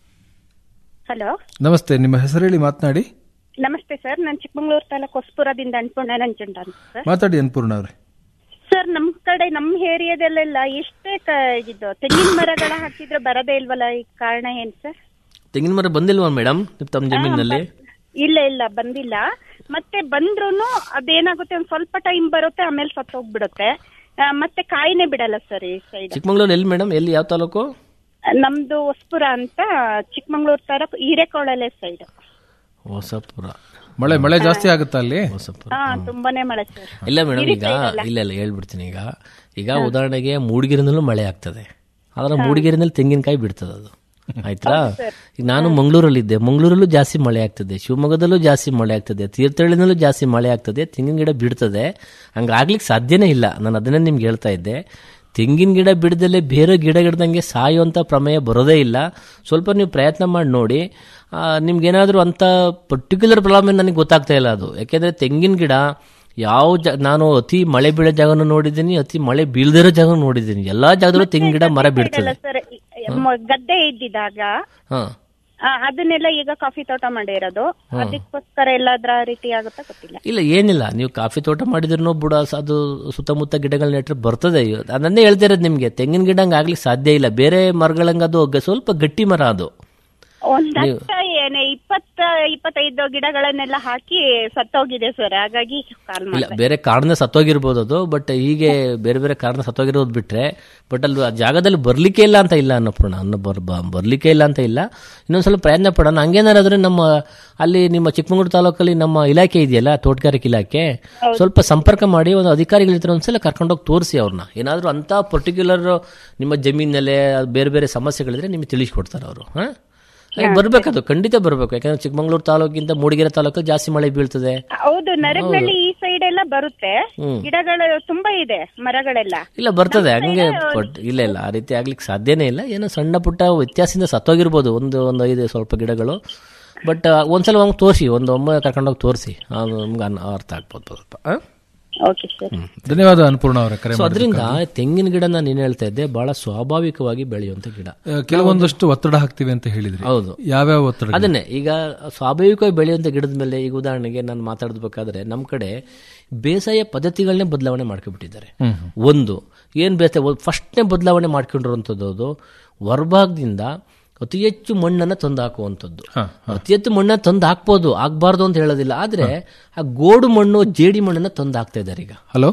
ಹಲೋ ನಮಸ್ತೆ ನಿಮ್ಮ ಹೆಸರು ಹೇಳಿ ಮಾತನಾಡಿ ನಮಸ್ತೆ ಸರ್ ನಾನು ಚಿಕ್ಕಮಂಗ್ಳೂರು ತಾಲೂಕು ಹೊಸಪುರದಿಂದ ಅನ್ಪೂರ್ಣ ನಂಜುಂಡ ಅಂತ ಸರ್ ಮಾತಾಡಿ ಅನ್ಪೂರ್ಣ ಅವ್ರೆ ಸರ್ ನಮ್ ಕಡೆ ನಮ್ ಏರಿಯಾದಲ್ಲೆಲ್ಲ ಎಷ್ಟೇ ಕ- ಇದು ತೆಂಗಿನ ಮರಗಳ ಹಾಕಿದ್ರೆ ಬರದೇ ಇಲ್ವಲ್ಲ ಈ ಕಾರಣ ಏನ್ ಸರ್ ತೆಂಗಿನ ಮರ ಬಂದಿಲ್ವಾ ಮೇಡಮ್ ತಮ್ಮ ಜಮೀನಿನಲ್ಲಿ ಇಲ್ಲ ಇಲ್ಲ ಬಂದಿಲ್ಲ ಮತ್ತೆ ಬಂದ್ರೂನು ಅದೇನಾಗುತ್ತೆ ಒಂದ್ ಸ್ವಲ್ಪ ಟೈಮ್ ಬರುತ್ತೆ ಆಮೇಲೆ ಸತ್ತೋಗ್ಬಿಡುತ್ತೆ ಆ, ಮತ್ತೆ ಕಾಯಿನೇ ಬಿಡಲ್ಲ ಸರ್ ಈ ಸೈಡ್ ಚಿಕ್ಕಮಂಗ್ಳೂರು ಎಲ್ಲಿ ಮೇಡಮ್ ಎಲ್ಲಿ ಯಾವ ತಾಲೂಕು ನಮ್ದು ಹೊಸಪುರ ಅಂತ ಚಿಕ್ಕಮಂಗ್ಳೂರು ತಾಲೂಕು ಹಿರೇಕೊಳಲೆ ಸೈಡ್ ಹೊಸಪುರ ಮಳೆ ಮಳೆ ಜಾಸ್ತಿ ಆಗುತ್ತಾ ಅಲ್ಲಿ ಹಾ ತುಂಬಾನೇ ಮಳೆ ಸರ್ ಇಲ್ಲ ಮೇಡಮ್ ಹಿರಿ ಈಗ side ಅಲ್ಲ. ಇಲ್ಲ ಇಲ್ಲ ಹೇಳ್ಬಿಡ್ತೀನಿ ಈಗ ಈಗ ಉದಾಹರಣೆಗೆ ಮೂಡಿಗೆರೆನಲ್ಲೂ ಮಳೆ ಆಗ್ತದೆ ಆದ್ರೆ ಮೂಡಿಗೆರೆನಲ್ಲಿ ತೆಂಗಿನಕಾಯಿ ಬಿಡ್ತದೆ ಅದು ಆಯ್ತಾ ಈಗ ನಾನು ಮಂಗಳೂರಲ್ಲಿದ್ದೆ ಮಂಗಳೂರಲ್ಲೂ ಜಾಸ್ತಿ ಮಳೆ ಆಗ್ತದೆ ಶಿವಮೊಗ್ಗದಲ್ಲೂ ಜಾಸ್ತಿ ಮಳೆ ಆಗ್ತದೆ ತೀರ್ಥಹಳ್ಳಿನಲ್ಲೂ ಜಾಸ್ತಿ ಮಳೆ ಆಗ್ತದೆ ತೆಂಗಿನ ಗಿಡ ಬಿಡ್ತದೆ ಹಂಗಾಗ್ಲಿಕ್ಕೆ ಸಾಧ್ಯನೇ ಇಲ್ಲ ನಾನು ಅದನ್ನೇ ನಿಮ್ಗೆ ಹೇಳ್ತಾ ಇದ್ದೆ ತೆಂಗಿನ ಗಿಡ ಬಿಡದಲ್ಲೇ ಬೇರೆ ಗಿಡ ಗಿಡದಂಗೆ ಸಾಯುವಂಥ ಪ್ರಮೇಯ ಬರೋದೇ ಇಲ್ಲ ಸ್ವಲ್ಪ ನೀವು ಪ್ರಯತ್ನ ಮಾಡಿ ನೋಡಿ ನಿಮ್ಗೇನಾದರೂ ಅಂಥ ಪರ್ಟಿಕ್ಯುಲರ್ ಪ್ರಾಬ್ಲಮ್ ನನಗೆ ಗೊತ್ತಾಗ್ತಾ ಇಲ್ಲ ಅದು ಯಾಕೆಂದರೆ ತೆಂಗಿನ ಗಿಡ ಯಾವ ಜ ನಾನು ಅತಿ ಮಳೆ ಬೀಳೋ ಜಾಗನೂ ನೋಡಿದ್ದೀನಿ ಅತಿ ಮಳೆ ಬೀಳದಿರೋ ಜಾಗ ನೋಡಿದ್ದೀನಿ ಎಲ್ಲಾ ಜಾಗದಲ್ಲೂ ತೆಂಗಿನ ಗಿಡ ಮರ ಬಿಡ್ತದೆ ಸರ್ ಗದ್ದೆ ಇದ್ದಿದಾಗ ಹಾ ಆ, ಅದನ್ನೆಲ್ಲ ಈಗ ಕಾಫಿ ತೋಟ ಮಾಡಿರೋದು ಹ್ಮ್. ಅದಕ್ಕೋಸ್ಕರ ಎಲ್ಲಾದ್ರ ರೀತಿ ಆಗುತ್ತಾ ಗೊತ್ತಿಲ್ಲ ಇಲ್ಲ ಏನಿಲ್ಲ ನೀವು ಕಾಫಿ ತೋಟ ಮಾಡಿದ್ರು ಬುಡ ಸ- ಅದು ಸುತ್ತಮುತ್ತ ಗಿಡಗಳು ನೆಟ್ರೆ ಬರ್ತದೆ ಅದನ್ನೇ ಹೇಳ್ತಾ ಇರೋದು ನಿಮ್ಗೆ ತೆಂಗಿನ ಗಿಡ ಹಂಗ್ ಆಗ್ಲಿಕ್ಕೆ ಸಾಧ್ಯ ಇಲ್ಲ ಬೇರೆ ಮರಗಳಂಗ ಅದು ಗ- ಸ್ವಲ್ಪ ಗಟ್ಟಿ ಮರ ಅದು ಒಂದ್ ನೀವು- ಹತ್ತ ಏನೇ ಇಪ್ಪತ್ತ ಇಪ್ಪತ್ತೈದು ಗಿಡಗಳನ್ನೆಲ್ಲ ಹಾಕಿ ಸತ್ತೋಗಿದೆ ಸರ್ ಹಾಗಾಗಿ ಕಾಲ್ ಇಲ್ಲ ಮಾಡಿದೆ ಬೇರೆ ಕಾರಣ ಸತ್ತೋಗಿರ್ಬೋದು ಅದು ಬಟ್ ಹೀಗೆ ಬೇರೆ ಬೇರೆ ಕಾರಣ ಸತ್ತೋಗಿರೋದು ಬಿಟ್ರೆ ಬಟ್ ಅಲ್ಲಿ ಆ ಜಾಗದಲ್ಲಿ ಬರ್ಲಿಕ್ಕೆ ಇಲ್ಲ ಅಂತ ಇಲ್ಲ ಅನ್ನಪೂರ್ಣ ಅನ್ನೋ ಬರ್ ಬ- ಬರ್ಲಿಕ್ಕೆ ಇಲ್ಲ ಅಂತ ಇಲ್ಲ ಇನ್ನೊಂದ್ ಸ್ವಲ್ಪ ಪ್ರಯತ್ನ ಪಡೋಣ ಹಂಗೇನಾರಾದ್ರೆ ನಮ್ಮ ಅಲ್ಲಿ ನಿಮ್ಮ ಚಿಕ್ಕಮಗಳೂರು ತಾಲೂಕಲ್ಲಿ ನಮ್ಮ ಇಲಾಖೆ ಇದೆಯಲ್ಲ ತೋಟಗಾರಿಕೆ ಇಲಾಖೆ ಸ್ವಲ್ಪ ಸಂಪರ್ಕ ಮಾಡಿ ಒಂದು ಅಧಿಕಾರಿಗಳ ಹತ್ರ ಒಂದ್ಸಲ ಕರ್ಕೊಂಡೋಗಿ ತೋರಿಸಿ ಅವ್ರನ್ನ ಏನಾದರೂ ಅಂತ ಪರ್ಟಿಕ್ಯುಲರ್ ನಿಮ್ಮ ಜಮೀನಲ್ಲೇ ಬೇರೆ ಬೇರೆ ಸಮಸ್ಯೆಗಳಿದ್ರೆ ನಿಮಗೆ ತಿಳಿಸ್ಕೊಡ್ತಾರೆ ಅವರು ಹಾಂ ಬರ್ಬೇಕದು ಖಂಡಿತ ಬರ್ಬೇಕು ಯಾಕಂದ್ರೆ ಚಿಕ್ಕಮಗಳೂರು ತಾಲೂಕಿಂತ ಮೂಡಿಗೆರೆ ತಾಲೂಕು ಜಾಸ್ತಿ ಮಳೆ ಬೀಳ್ತದೆ ಹೌದು ನರಗನಹಳ್ಳಿ ಈ ಸೈಡ್ ಎಲ್ಲ ಬರುತ್ತೆ ಹ್ಮ್. ಗಿಡಗಳು ತುಂಬಾ ಇದೆ ಮರಗಳೆಲ್ಲ ಇಲ್ಲ ಬರ್ತದೆ ಹಂಗೆ ಬಟ್ ಇಲ್ಲ ಇಲ್ಲ ಆ ರೀತಿ ಆಗ್ಲಿಕ್ಕೆ ಸಾಧ್ಯನೇ ಇಲ್ಲ ಏನೋ ಸಣ್ಣ ಪುಟ್ಟ ವ್ಯತ್ಯಾಸದಿಂದ ಸತ್ತೋಗಿರ್ಬೋದು ಒಂದು ಒಂದು ಐದು ಸ್ವಲ್ಪ ಗಿಡಗಳು ಬಟ್ ಒಂದ್ಸಲ ಹಂಗೆ ತೋರಿಸಿ ಒಂದು ಒಮ್ಮೆ ಕರ್ಕೊಂಡೋಗಿ ತೋರಿಸಿ ನಮ್ಗೆ ಅರ್ಥ ಆಗ್ಬೋದು ಸ್ವಲ್ಪ ಆ? ಓಕೆ ಸರ್ ಧನ್ಯವಾದ ಅನ್ಪೂರ್ಣ ಅವರ ಕರೆ ಸೊ ಅದರಿಂದ ಮಾಡಿದ್ದಕ್ಕಾಗಿ. ತೆಂಗಿನ ಗಿಡ ನಾನು ಏನ್ ಹೇಳ್ತಾ ಇದ್ದೆ ಬಹಳ ಸ್ವಾಭಾವಿಕವಾಗಿ ಬೆಳೆಯುವಂತ ಗಿಡ ಆ, ಕೆಲವೊಂದಷ್ಟು ಒತ್ತಡ ಹಾಕ್ತಿವಿ ಅಂತ ಹೇಳಿದ್ರಿ ಹೌದು ಯಾವ್ಯಾವ ಒತ್ತಡ ಅದನ್ನೇ ಈಗ ಸ್ವಾಭಾವಿಕವಾಗಿ ಬೆಳೆಯುವಂತ ಗಿಡದ ಮೇಲೆ ಈಗ ಉದಾಹರಣೆಗೆ ನಾನು ಮಾತಾಡಬೇಕಾದ್ರೆ ನಮ್ಮ ಕಡೆ ಬೇಸಾಯ ಪದ್ಧತಿಗಳನ್ನೇ ಬದಲಾವಣೆ ಮಾಡ್ಕೊಂಡ್ಬಿಟ್ಟಿದ್ದಾರೆ ಹ್ಮ್. ಒಂದು ಏನ್ ಬೇಸಾಯ ಫಸ್ಟ್ನೇ ಬದಲಾವಣೆ ಮಾಡ್ಕೊಂಡಿರುವಂಥದ್ದು ಅದು ಹೊರಭಾಗದಿಂದ ಅತಿ ಹೆಚ್ಚು ಮಣ್ಣನ್ನು ತಂದು ಹಾಕುವಂಥದ್ದು ಅತಿ ಹೆಚ್ಚು ಮಣ್ಣನ್ನು ತಂದು ಹಾಕ್ಬೋದು ಆಗ್ಬಾರ್ದು ಅಂತ ಹೇಳೋದಿಲ್ಲ ಆದ್ರೆ ಆ ಗೋಡು ಮಣ್ಣು ಜೇಡಿ ಮಣ್ಣನ್ನ ತಂದು ಹಾಕ್ತಾ ಇದ್ದಾರೆ ಈಗ ಹಲೋ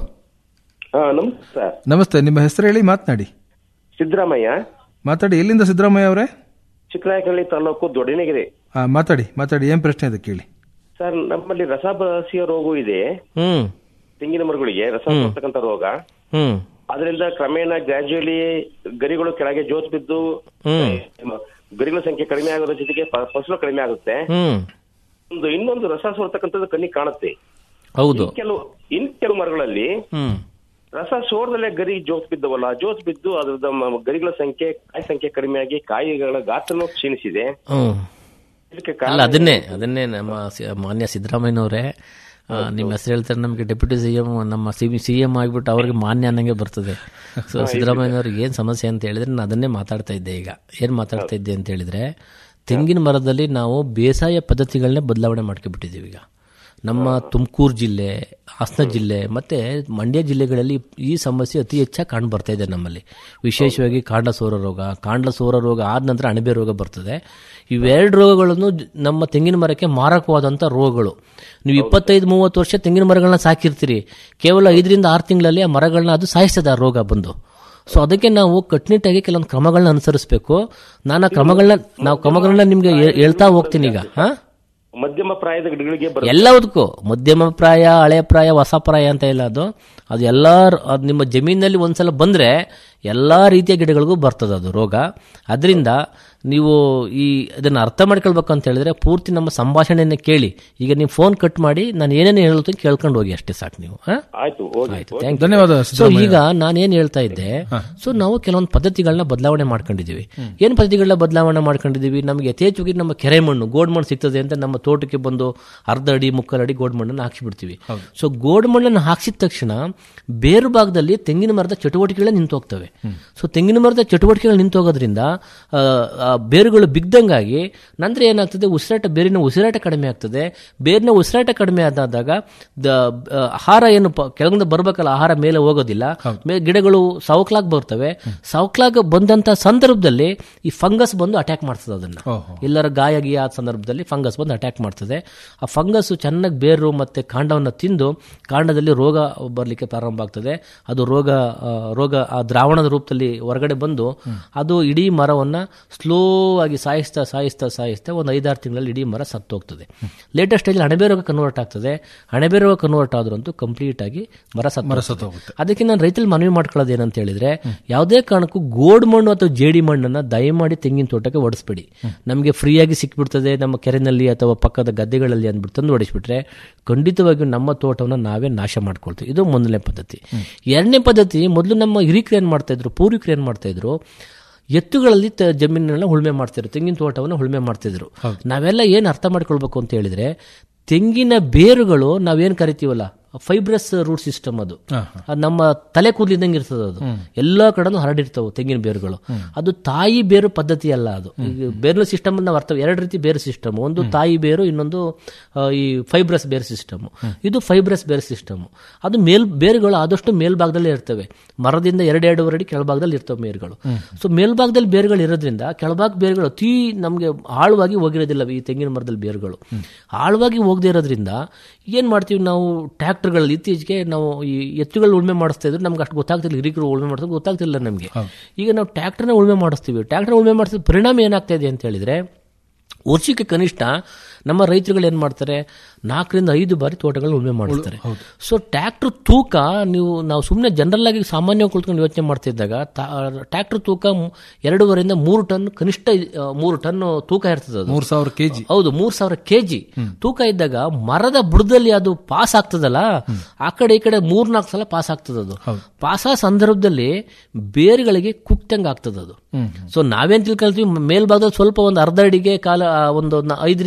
ಹಾ ನಮಸ್ತೆ ನಮಸ್ತೆ ನಿಮ್ಮ ಹೆಸರು ಹೇಳಿ ಮಾತನಾಡಿ ಸಿದ್ದರಾಮಯ್ಯ ಮಾತಾಡಿ ಎಲ್ಲಿಂದ ಸಿದ್ದರಾಮಯ್ಯ ಅವರೇ ಚಿಕ್ಕನಾಯಕಹಳ್ಳಿ ತಾಲೂಕು ದೊಡ್ಡನಗಿರಿ ಆ, ಮಾತಾಡಿ ಮಾತಾಡಿ ಏನ್ ಪ್ರಶ್ನೆ ಇದೆ ಕೇಳಿ ಸರ್ ನಮ್ಮಲ್ಲಿ ರಸಬಸಿಯ ರೋಗ ಇದೆ ಹ್ಮ್ ತೆಂಗಿನ ಮರಗಳಿಗೆ ರಸ ಬರ್ತಕ್ಕಂಥ ರೋಗ ಹ್ಮ್ ಅದರಿಂದ ಕ್ರಮೇಣ ಗ್ರಾಜುಯಲಿ ಗರಿಗಳು ಕೆಳಗೆ ಜೋತ್ ಬಿದ್ದು ಹ್ಮ್ ಗರಿಗಳ ಸಂಖ್ಯೆ ಕಡಿಮೆ ಆಗೋದ್ರ ಜೊತೆಗೆ ಪ- ಫಸಲು ಕಡಿಮೆ ಆಗುತ್ತೆ ಹ್ಮ್ ಒಂದು ಇನ್ನೊಂದು ರಸ ಸೋರ್ತಕ್ಕಂಥದ್ದು ಕಣ್ಣಿಗೆ ಕಾಣುತ್ತೆ ಹೌದು ಇನ್ ಕೆಲವು ಇನ್ ಕೆಲವು ಮರಗಳಲ್ಲಿ ಹ್ಮ್ ರಸ ಸೋರ್ದಲ್ಲೇ ಗರಿ ಜೋತ್ ಬಿದ್ದವಲ್ಲ ಜೋತ್ ಬಿದ್ದು ಅದ್ರದ್ದು ಮ- ಗರಿಗಳ ಸಂಖ್ಯೆ ಕಾಯಿ ಸಂಖ್ಯೆ ಕಡಿಮೆ ಆಗಿ ಕಾಯಿಗಳ ಗಾತ್ರನೂ ಕ್ಷೀಣಿಸಿದೆ ಹ್ಮ್ ಇದಕ್ಕೆ ಅಲ್ಲ ಕಾರಣ ಅದನ್ನೇ ಅದನ್ನೇ ನಮ್ಮ ಸಿ- ಮಾನ್ಯ ಸಿದ್ದರಾಮಯ್ಯನವರೇ ಆ, ನಿಮ್ಮ ಹೆಸರು ಹೇಳ್ತಾರೆ ನಮಗೆ ಡೆಪ್ಯೂಟಿ ಸಿ ಎಂ ನಮ್ಮ ಸಿ ಸಿ ಎಂ ಆಗಿಬಿಟ್ಟು ಅವ್ರಿಗೆ ಮಾನ್ಯ ಅನ್ನಂಗೆ ಬರ್ತದೆ ಸೊ ಸಿದ್ದರಾಮಯ್ಯನವ್ರಿಗೆ ಏನು ಸಮಸ್ಯೆ ಅಂತ ಹೇಳಿದ್ರೆ ನಾನು ಅದನ್ನೇ ಮಾತಾಡ್ತಾ ಇದ್ದೆ ಈಗ ಏನು ಮಾತಾಡ್ತಾ ಇದ್ದೆ ಅಂತ ಹೇಳಿದ್ರೆ ತೆಂಗಿನ ಮರದಲ್ಲಿ ನಾವು ಬೇಸಾಯ ಪದ್ಧತಿಗಳನ್ನೇ ಬದಲಾವಣೆ ಮಾಡ್ಕೊಬಿಟ್ಟಿದ್ದೀವಿ ಈಗ ನಮ್ಮ ತುಮಕೂರು ಜಿಲ್ಲೆ ಹಾಸನ ಜಿಲ್ಲೆ ಮತ್ತೆ ಮಂಡ್ಯ ಜಿಲ್ಲೆಗಳಲ್ಲಿ ಈ ಸಮಸ್ಯೆ ಅತಿ ಹೆಚ್ಚಾಗಿ ಕಂಡು ಬರ್ತಾ ಇದೆ ನಮ್ಮಲ್ಲಿ ವಿಶೇಷವಾಗಿ ಕಾಂಡ ಸೋರ ರೋಗ ಕಾಂಡ ಸೋರ ರೋಗ ಆದ ನಂತರ ಅಣಬೆ ರೋಗ ಬರ್ತದೆ ಇವೆರಡು ರೋಗಗಳನ್ನು ಜ- ನಮ್ಮ ತೆಂಗಿನ ಮರಕ್ಕೆ ಮಾರಕವಾದಂಥ ರೋಗಗಳು ನೀವು ಇಪ್ಪತ್ತೈದು ಮೂವತ್ತು ವರ್ಷ ತೆಂಗಿನ ಮರಗಳನ್ನ ಸಾಕಿರ್ತೀರಿ ಕೇವಲ ಐದರಿಂದ ಆರು ತಿಂಗಳಲ್ಲಿ ಆ ಮರಗಳನ್ನ ಅದು ಸಾಯಿಸ್ತದೆ ಆ ರೋಗ ಬಂದು ಸೊ ಅದಕ್ಕೆ ನಾವು ಕಟ್ಟುನಿಟ್ಟಾಗಿ ಕೆಲವೊಂದು ಕ್ರಮಗಳನ್ನ ಅನುಸರಿಸಬೇಕು ನಾನು ಆ ಕ್ರಮಗಳನ್ನ ನಾವು ಕ್ರಮಗಳನ್ನ ನಿಮ್ಗೆ ಹೇ- ಹೇಳ್ತಾ ಹೋಗ್ತೀನಿ ಈಗ ಹಾ ಮಧ್ಯಮ ಪ್ರಾಯದ ಗಿಡಗಳಿಗೆ ಬರುತ್ತೆ ಎಲ್ಲದಕ್ಕೂ ಮಧ್ಯಮ ಪ್ರಾಯ ಹಳೆ ಪ್ರಾಯ ಹೊಸ ಪ್ರಾಯ ಅಂತ ಇಲ್ಲ ಅದು ಅದು ಎಲ್ಲ ಅದು ನಿಮ್ಮ ಜಮೀನಲ್ಲಿ ಒಂದ್ಸಲ ಬಂದ್ರೆ ಎಲ್ಲಾ ರೀತಿಯ ಗಿಡಗಳಿಗೂ ಬರ್ತದೆ ಅದು ರೋಗ ಅದರಿಂದ ನೀವು ಈ ಇದನ್ನ ಅರ್ಥ ಮಾಡ್ಕೊಳ್ಬೇಕು ಅಂತ ಹೇಳಿದ್ರೆ ಪೂರ್ತಿ ನಮ್ಮ ಸಂಭಾಷಣೆಯನ್ನ ಕೇಳಿ ಈಗ ನೀವು ಫೋನ್ ಕಟ್ ಮಾಡಿ ನಾನು ಏನೇನು ಹೇಳುತ್ತೆ ಕೇಳ್ಕೊಂಡು ಹೋಗಿ ಅಷ್ಟೇ ಸಾಕು ನೀವು ಹಾ? ಆಯ್ತು ಓಕೆ ಆಯ್ತು thank you. ಧನ್ಯವಾದ ಸೊ ಸಿದ್ದರಾಮಯ್ಯ. ಈಗ ನಾನೇನ್ ಹೇಳ್ತಾ ಇದ್ದೆ ಸೊ ನಾವು ಕೆಲವೊಂದು ಪದ್ಧತಿಗಳನ್ನ ಬದಲಾವಣೆ ಮಾಡ್ಕೊಂಡಿದೀವಿ ಏನ್ ಪದ್ಧತಿಗಳನ್ನ ಬದಲಾವಣೆ ಮಾಡ್ಕೊಂಡಿದೀವಿ ನಮಗೆ ಯಥೇಚ್ಛವಾಗಿ ನಮ್ಮ ಕೆರೆ ಮಣ್ಣು ಗೋಡ್ ಮಣ್ಣು ಸಿಗ್ತದೆ ಅಂತ ನಮ್ಮ ತೋಟಕ್ಕೆ ಬಂದು ಅರ್ಧ ಅಡಿ ಮುಕ್ಕಾಲು ಅಡಿ ಗೋಡ್ ಮಣ್ಣನ್ನು ಹಾಕಿಬಿಡ್ತೀವಿ ಸೊ ಗೋಡ್ ಮಣ್ಣನ್ನು ಹಾಕ್ಸಿದ ತಕ್ಷಣ ಬೇರು ಭಾಗದಲ್ಲಿ ತೆಂಗಿನ ಮರದ ಚಟುವಟಿಕೆಗಳೇ ನಿಂತು ಹೋಗ್ತವೆ ಸೊ ತೆಂಗಿನ ಮರದ ಚಟುವಟಿಕೆಗಳು ನಿಂತು ಹೋಗೋದ್ರಿಂದ ಆ, ಆ ಬೇರುಗಳು ಬಿಗ್ದಂಗಾಗಿ ನಂತರ ಏನಾಗ್ತದೆ ಉಸಿರಾಟ ಬೇರಿನ ಉಸಿರಾಟ ಕಡಿಮೆ ಆಗ್ತದೆ ಬೇರಿನ ಉಸಿರಾಟ ಕಡಿಮೆ ಆದಾಗ ದ- ಆ, ಆಹಾರ ಏನು ಪ- ಕೆಳಗಿಂದ ಬರ್ಬೇಕಲ್ಲ ಆಹಾರ ಮೇಲೆ ಹೋಗೋದಿಲ್ಲ ಮೇ- ಗಿಡಗಳು ಸವಕ್ಲಾಗ್ ಬರ್ತವೆ ಸವಕ್ಲಾಗ್ ಬಂದಂತ ಸಂದರ್ಭದಲ್ಲಿ ಈ ಫಂಗಸ್ ಬಂದು ಅಟ್ಯಾಕ್ ಮಾಡ್ತದೆ ಅದನ್ನ ಎಲ್ಲರ ಗಾಯ ಗೀಯ ಆದ ಸಂದರ್ಭದಲ್ಲಿ ಫಂಗಸ್ ಬಂದು ಅಟ್ಯಾಕ್ ಮಾಡ್ತದೆ ಆ ಫಂಗಸ್ ಚೆನ್ನಾಗಿ ಬೇರು ಮತ್ತೆ ಕಾಂಡವನ್ನು ತಿಂದು ಕಾಂಡದಲ್ಲಿ ರೋಗ ಬರಲಿಕ್ಕೆ ಪ್ರಾರಂಭ ಆಗ್ತದೆ ಅದು ರೋಗ ಆ, ರೋಗ ಆ ದ್ರಾವಣದ ರೂಪದಲ್ಲಿ ಹೊರಗಡೆ ಬಂದು ಅದು ಇಡೀ ಮರವನ್ನ ಸ್ಲೋ ಆಗಿ ಸಾಯಿಸ್ತಾ ಸಾಯಿಸ್ತಾ ಸಾಯಿಸ್ತಾ ಒಂದು ಐದಾರು ತಿಂಗಳಲ್ಲಿ ಇಡೀ ಮರ ಸತ್ತೋಗ್ತದೆ ಲೇಟೆಸ್ಟ್ ಸ್ಟೇಜ್ ಅಣಬೆ ರೋಗ ಕನ್ವರ್ಟ್ ಆಗ್ತದೆ ಅಣಬೆ ರೋಗ ಕನ್ವರ್ಟ್ ಆದ್ರಂತೂ ಕಂಪ್ಲೀಟ್ ಆಗಿ ಮರ ಮರ ಸತ್ತ ಸತ್ತೋಗುತ್ತೆ. ಅದಕ್ಕೆ ನಾನು ರೈತರಲ್ಲಿ ಮನವಿ ಮಾಡ್ಕೊಳ್ಳೋದು ಏನಂತ ಹೇಳಿದ್ರೆ ಯಾವುದೇ ಕಾರಣಕ್ಕೂ ಗೋಡ್ ಮಣ್ಣು ಅಥವಾ ಜೇಡಿ ಮಣ್ಣನ್ನ ದಯಮಾಡಿ ತೆಂಗಿನ ತೋಟಕ್ಕೆ ಓಡಿಸ್ಬೇಡಿ ನಮಗೆ ಫ್ರೀಯಾಗಿ ಸಿಕ್ಬಿಡ್ತದೆ ನಮ್ಮ ಕೆರೆನಲ್ಲಿ ಅಥವಾ ಪಕ್ಕದ ಗದ್ದೆಗಳಲ್ಲಿ ಅಂದ್ಬಿಟ್ಟು ತಂದು ಓಡಿಸ್ಬಿಟ್ರೆ ಖಂಡಿತವಾಗಿಯೂ ನಮ್ಮ ತೋಟವನ್ನು ನಾವೇ ನಾಶ ಮಾಡ್ಕೊಳ್ತೀವಿ ಇದು ಮೊದಲನೇ ಪದ್ಧತಿ ಎರಡನೇ ಪದ್ಧತಿ ಮೊದಲು ನಮ್ಮ ಹಿರಿಕರು ಏನ್ ಮಾಡ್ತಾ ಇದ್ರು ಪೂರ್ವಿಕರು ಏನ್ ಮಾಡ್ತಾ ಇದ್ರು ಎತ್ತುಗಳಲ್ಲಿ ತ- ಜಮೀನನ್ನ ಉಳುಮೆ ಮಾಡ್ತಿದ್ರು ತೆಂಗಿನ ತೋಟವನ್ನು ಉಳುಮೆ ಮಾಡ್ತಿದ್ರು ನಾವೆಲ್ಲ ಏನ್ ಅರ್ಥ ಮಾಡ್ಕೊಳ್ಬೇಕು ಅಂತ ಹೇಳಿದ್ರೆ ತೆಂಗಿನ ಬೇರುಗಳು ನಾವೇನ್ ಕರಿತೀವಲ್ಲ ಫೈಬ್ರಸ್ ರೂಟ್ ಸಿಸ್ಟಮ್ ಅದು ಅದು ನಮ್ಮ ತಲೆ ಕೂದಲಿದ್ದಂಗೆ ಇರ್ತದೆ ಅದು ಎಲ್ಲಾ ಕಡೆನೂ ಹರಡಿರ್ತವೆ ತೆಂಗಿನ ಬೇರುಗಳು ಅದು ತಾಯಿ ಬೇರು ಪದ್ಧತಿ ಅಲ್ಲ ಅದು ಈಗ ಬೇರು ಸಿಸ್ಟಮ್ ನಾವು ಅರ್ಥ ಎರಡು ರೀತಿ ಬೇರು ಸಿಸ್ಟಮ್ ಒಂದು ತಾಯಿ ಬೇರು ಇನ್ನೊಂದು ಆ, ಈ ಫೈಬ್ರಸ್ ಬೇರು ಸಿಸ್ಟಮ್ ಇದು ಫೈಬ್ರಸ್ ಬೇರು ಸಿಸ್ಟಮ್ ಅದು ಮೇಲ್ ಬೇರುಗಳು ಆದಷ್ಟು ಮೇಲ್ಭಾಗದಲ್ಲೇ ಇರ್ತವೆ ಮರದಿಂದ ಎರಡೆರಡುವರೆ ಅಡಿ ಕೆಳಭಾಗದಲ್ಲಿ ಇರ್ತವೆ ಬೇರುಗಳು ಸೊ ಮೇಲ್ಭಾಗದಲ್ಲಿ ಬೇರುಗಳು ಇರೋದ್ರಿಂದ ಕೆಳಭಾಗ ಬೇರುಗಳು ಅತಿ ನಮಗೆ ಆಳವಾಗಿ ಹೋಗಿರೋದಿಲ್ಲ ಈ ತೆಂಗಿನ ಮರದಲ್ಲಿ ಬೇರುಗಳು ಆಳವಾಗಿ ಹೋಗದೆ ಇರೋದ್ರಿಂದ ಏನ್ ಮಾಡ್ತೀವಿ ನಾವು ಟ್ರ್ಯಾಕ್ಟರ್ಗಳಲ್ಲಿ ಇತ್ತೀಚೆಗೆ ನಾವು ಈ ಎತ್ತುಗಳು ಉಳುಮೆ ಮಾಡಿಸ್ತಾ ಇದ್ರು ನಮ್ಗೆ ಅಷ್ಟು ಗೊತ್ತಾಗ್ತಿಲ್ಲ ಹಿರಿಕರು ಉಳುಮೆ ಮಾಡಿಸೋದು ಗೊತ್ತಾಗ್ತಿಲ್ಲ ನಮಗೆ ಈಗ ನಾವು ಟ್ರ್ಯಾಕ್ಟರ್ನ ಉಳುಮೆ ಮಾಡಿಸ್ತೀವಿ ಟ್ರ್ಯಾಕ್ಟರ್ ಉಳುಮೆ ಮಾಡಿಸಿದ ಪರಿಣಾಮ ಏನಾಗ್ತಾ ಇದೆ ಅಂತ ಹೇಳಿದ್ರೆ ವರ್ಷಕ್ಕೆ ಕನಿಷ್ಠ ನಮ್ಮ ರೈತರುಗಳು ಏನ್ ಮಾಡ್ತಾರೆ ನಾಲ್ಕರಿಂದ ಐದು ಬಾರಿ ತೋಟಗಳನ್ನ ಉಳುಮೆ ಮಾಡಿಸ್ತಾರೆ ಸೊ ಟ್ರ್ಯಾಕ್ಟರ್ ತೂಕ ನೀವು ನಾವು ಸುಮ್ಮನೆ ಜನರಲ್ ಆಗಿ ಸಾಮಾನ್ಯವಾಗಿ ಕುಳಿತುಕೊಂಡು ಯೋಚನೆ ಮಾಡ್ತಿದ್ದಾಗ ಟ್ರ್ಯಾಕ್ಟರ್ ತೂಕ ಮು- ಎರಡೂವರೆಯಿಂದ ಮೂರು ಟನ್ ಕನಿಷ್ಠ ಆ, ಮೂರು ಟನ್ ತೂಕ ಇರ್ತದೆ ಅದು ಮೂರ್ ಸಾವಿರ ಕೆಜಿ ಹೌದು ಮೂರ್ ಸಾವಿರ ಕೆಜಿ ತೂಕ ಇದ್ದಾಗ ಮರದ ಬುಡದಲ್ಲಿ ಅದು ಪಾಸ್ ಆಗ್ತದಲ್ಲ ಆ ಕಡೆ ಈ ಕಡೆ ಮೂರ್ ನಾಲ್ಕು ಸಲ ಪಾಸ್ ಆಗ್ತದೆ ಅದು ಪಾಸ್ ಆ ಸಂದರ್ಭದಲ್ಲಿ ಬೇರುಗಳಿಗೆ ಕುಕ್ತಂಗ್ ಆಗ್ತದೆ ಅದು ಸೊ ನಾವೇನ್ ತಿಳ್ಕೊಳ್ತೀವಿ ಮೇಲ್ಭಾಗದಲ್ಲಿ ಸ್ವಲ್ಪ ಒಂದು ಅರ್ಧ ಅಡಿಗೆ ಕಾಲ ಆ, ಒಂದು ನ- ಐದರಿಂದ ಆರು ಇಂಚು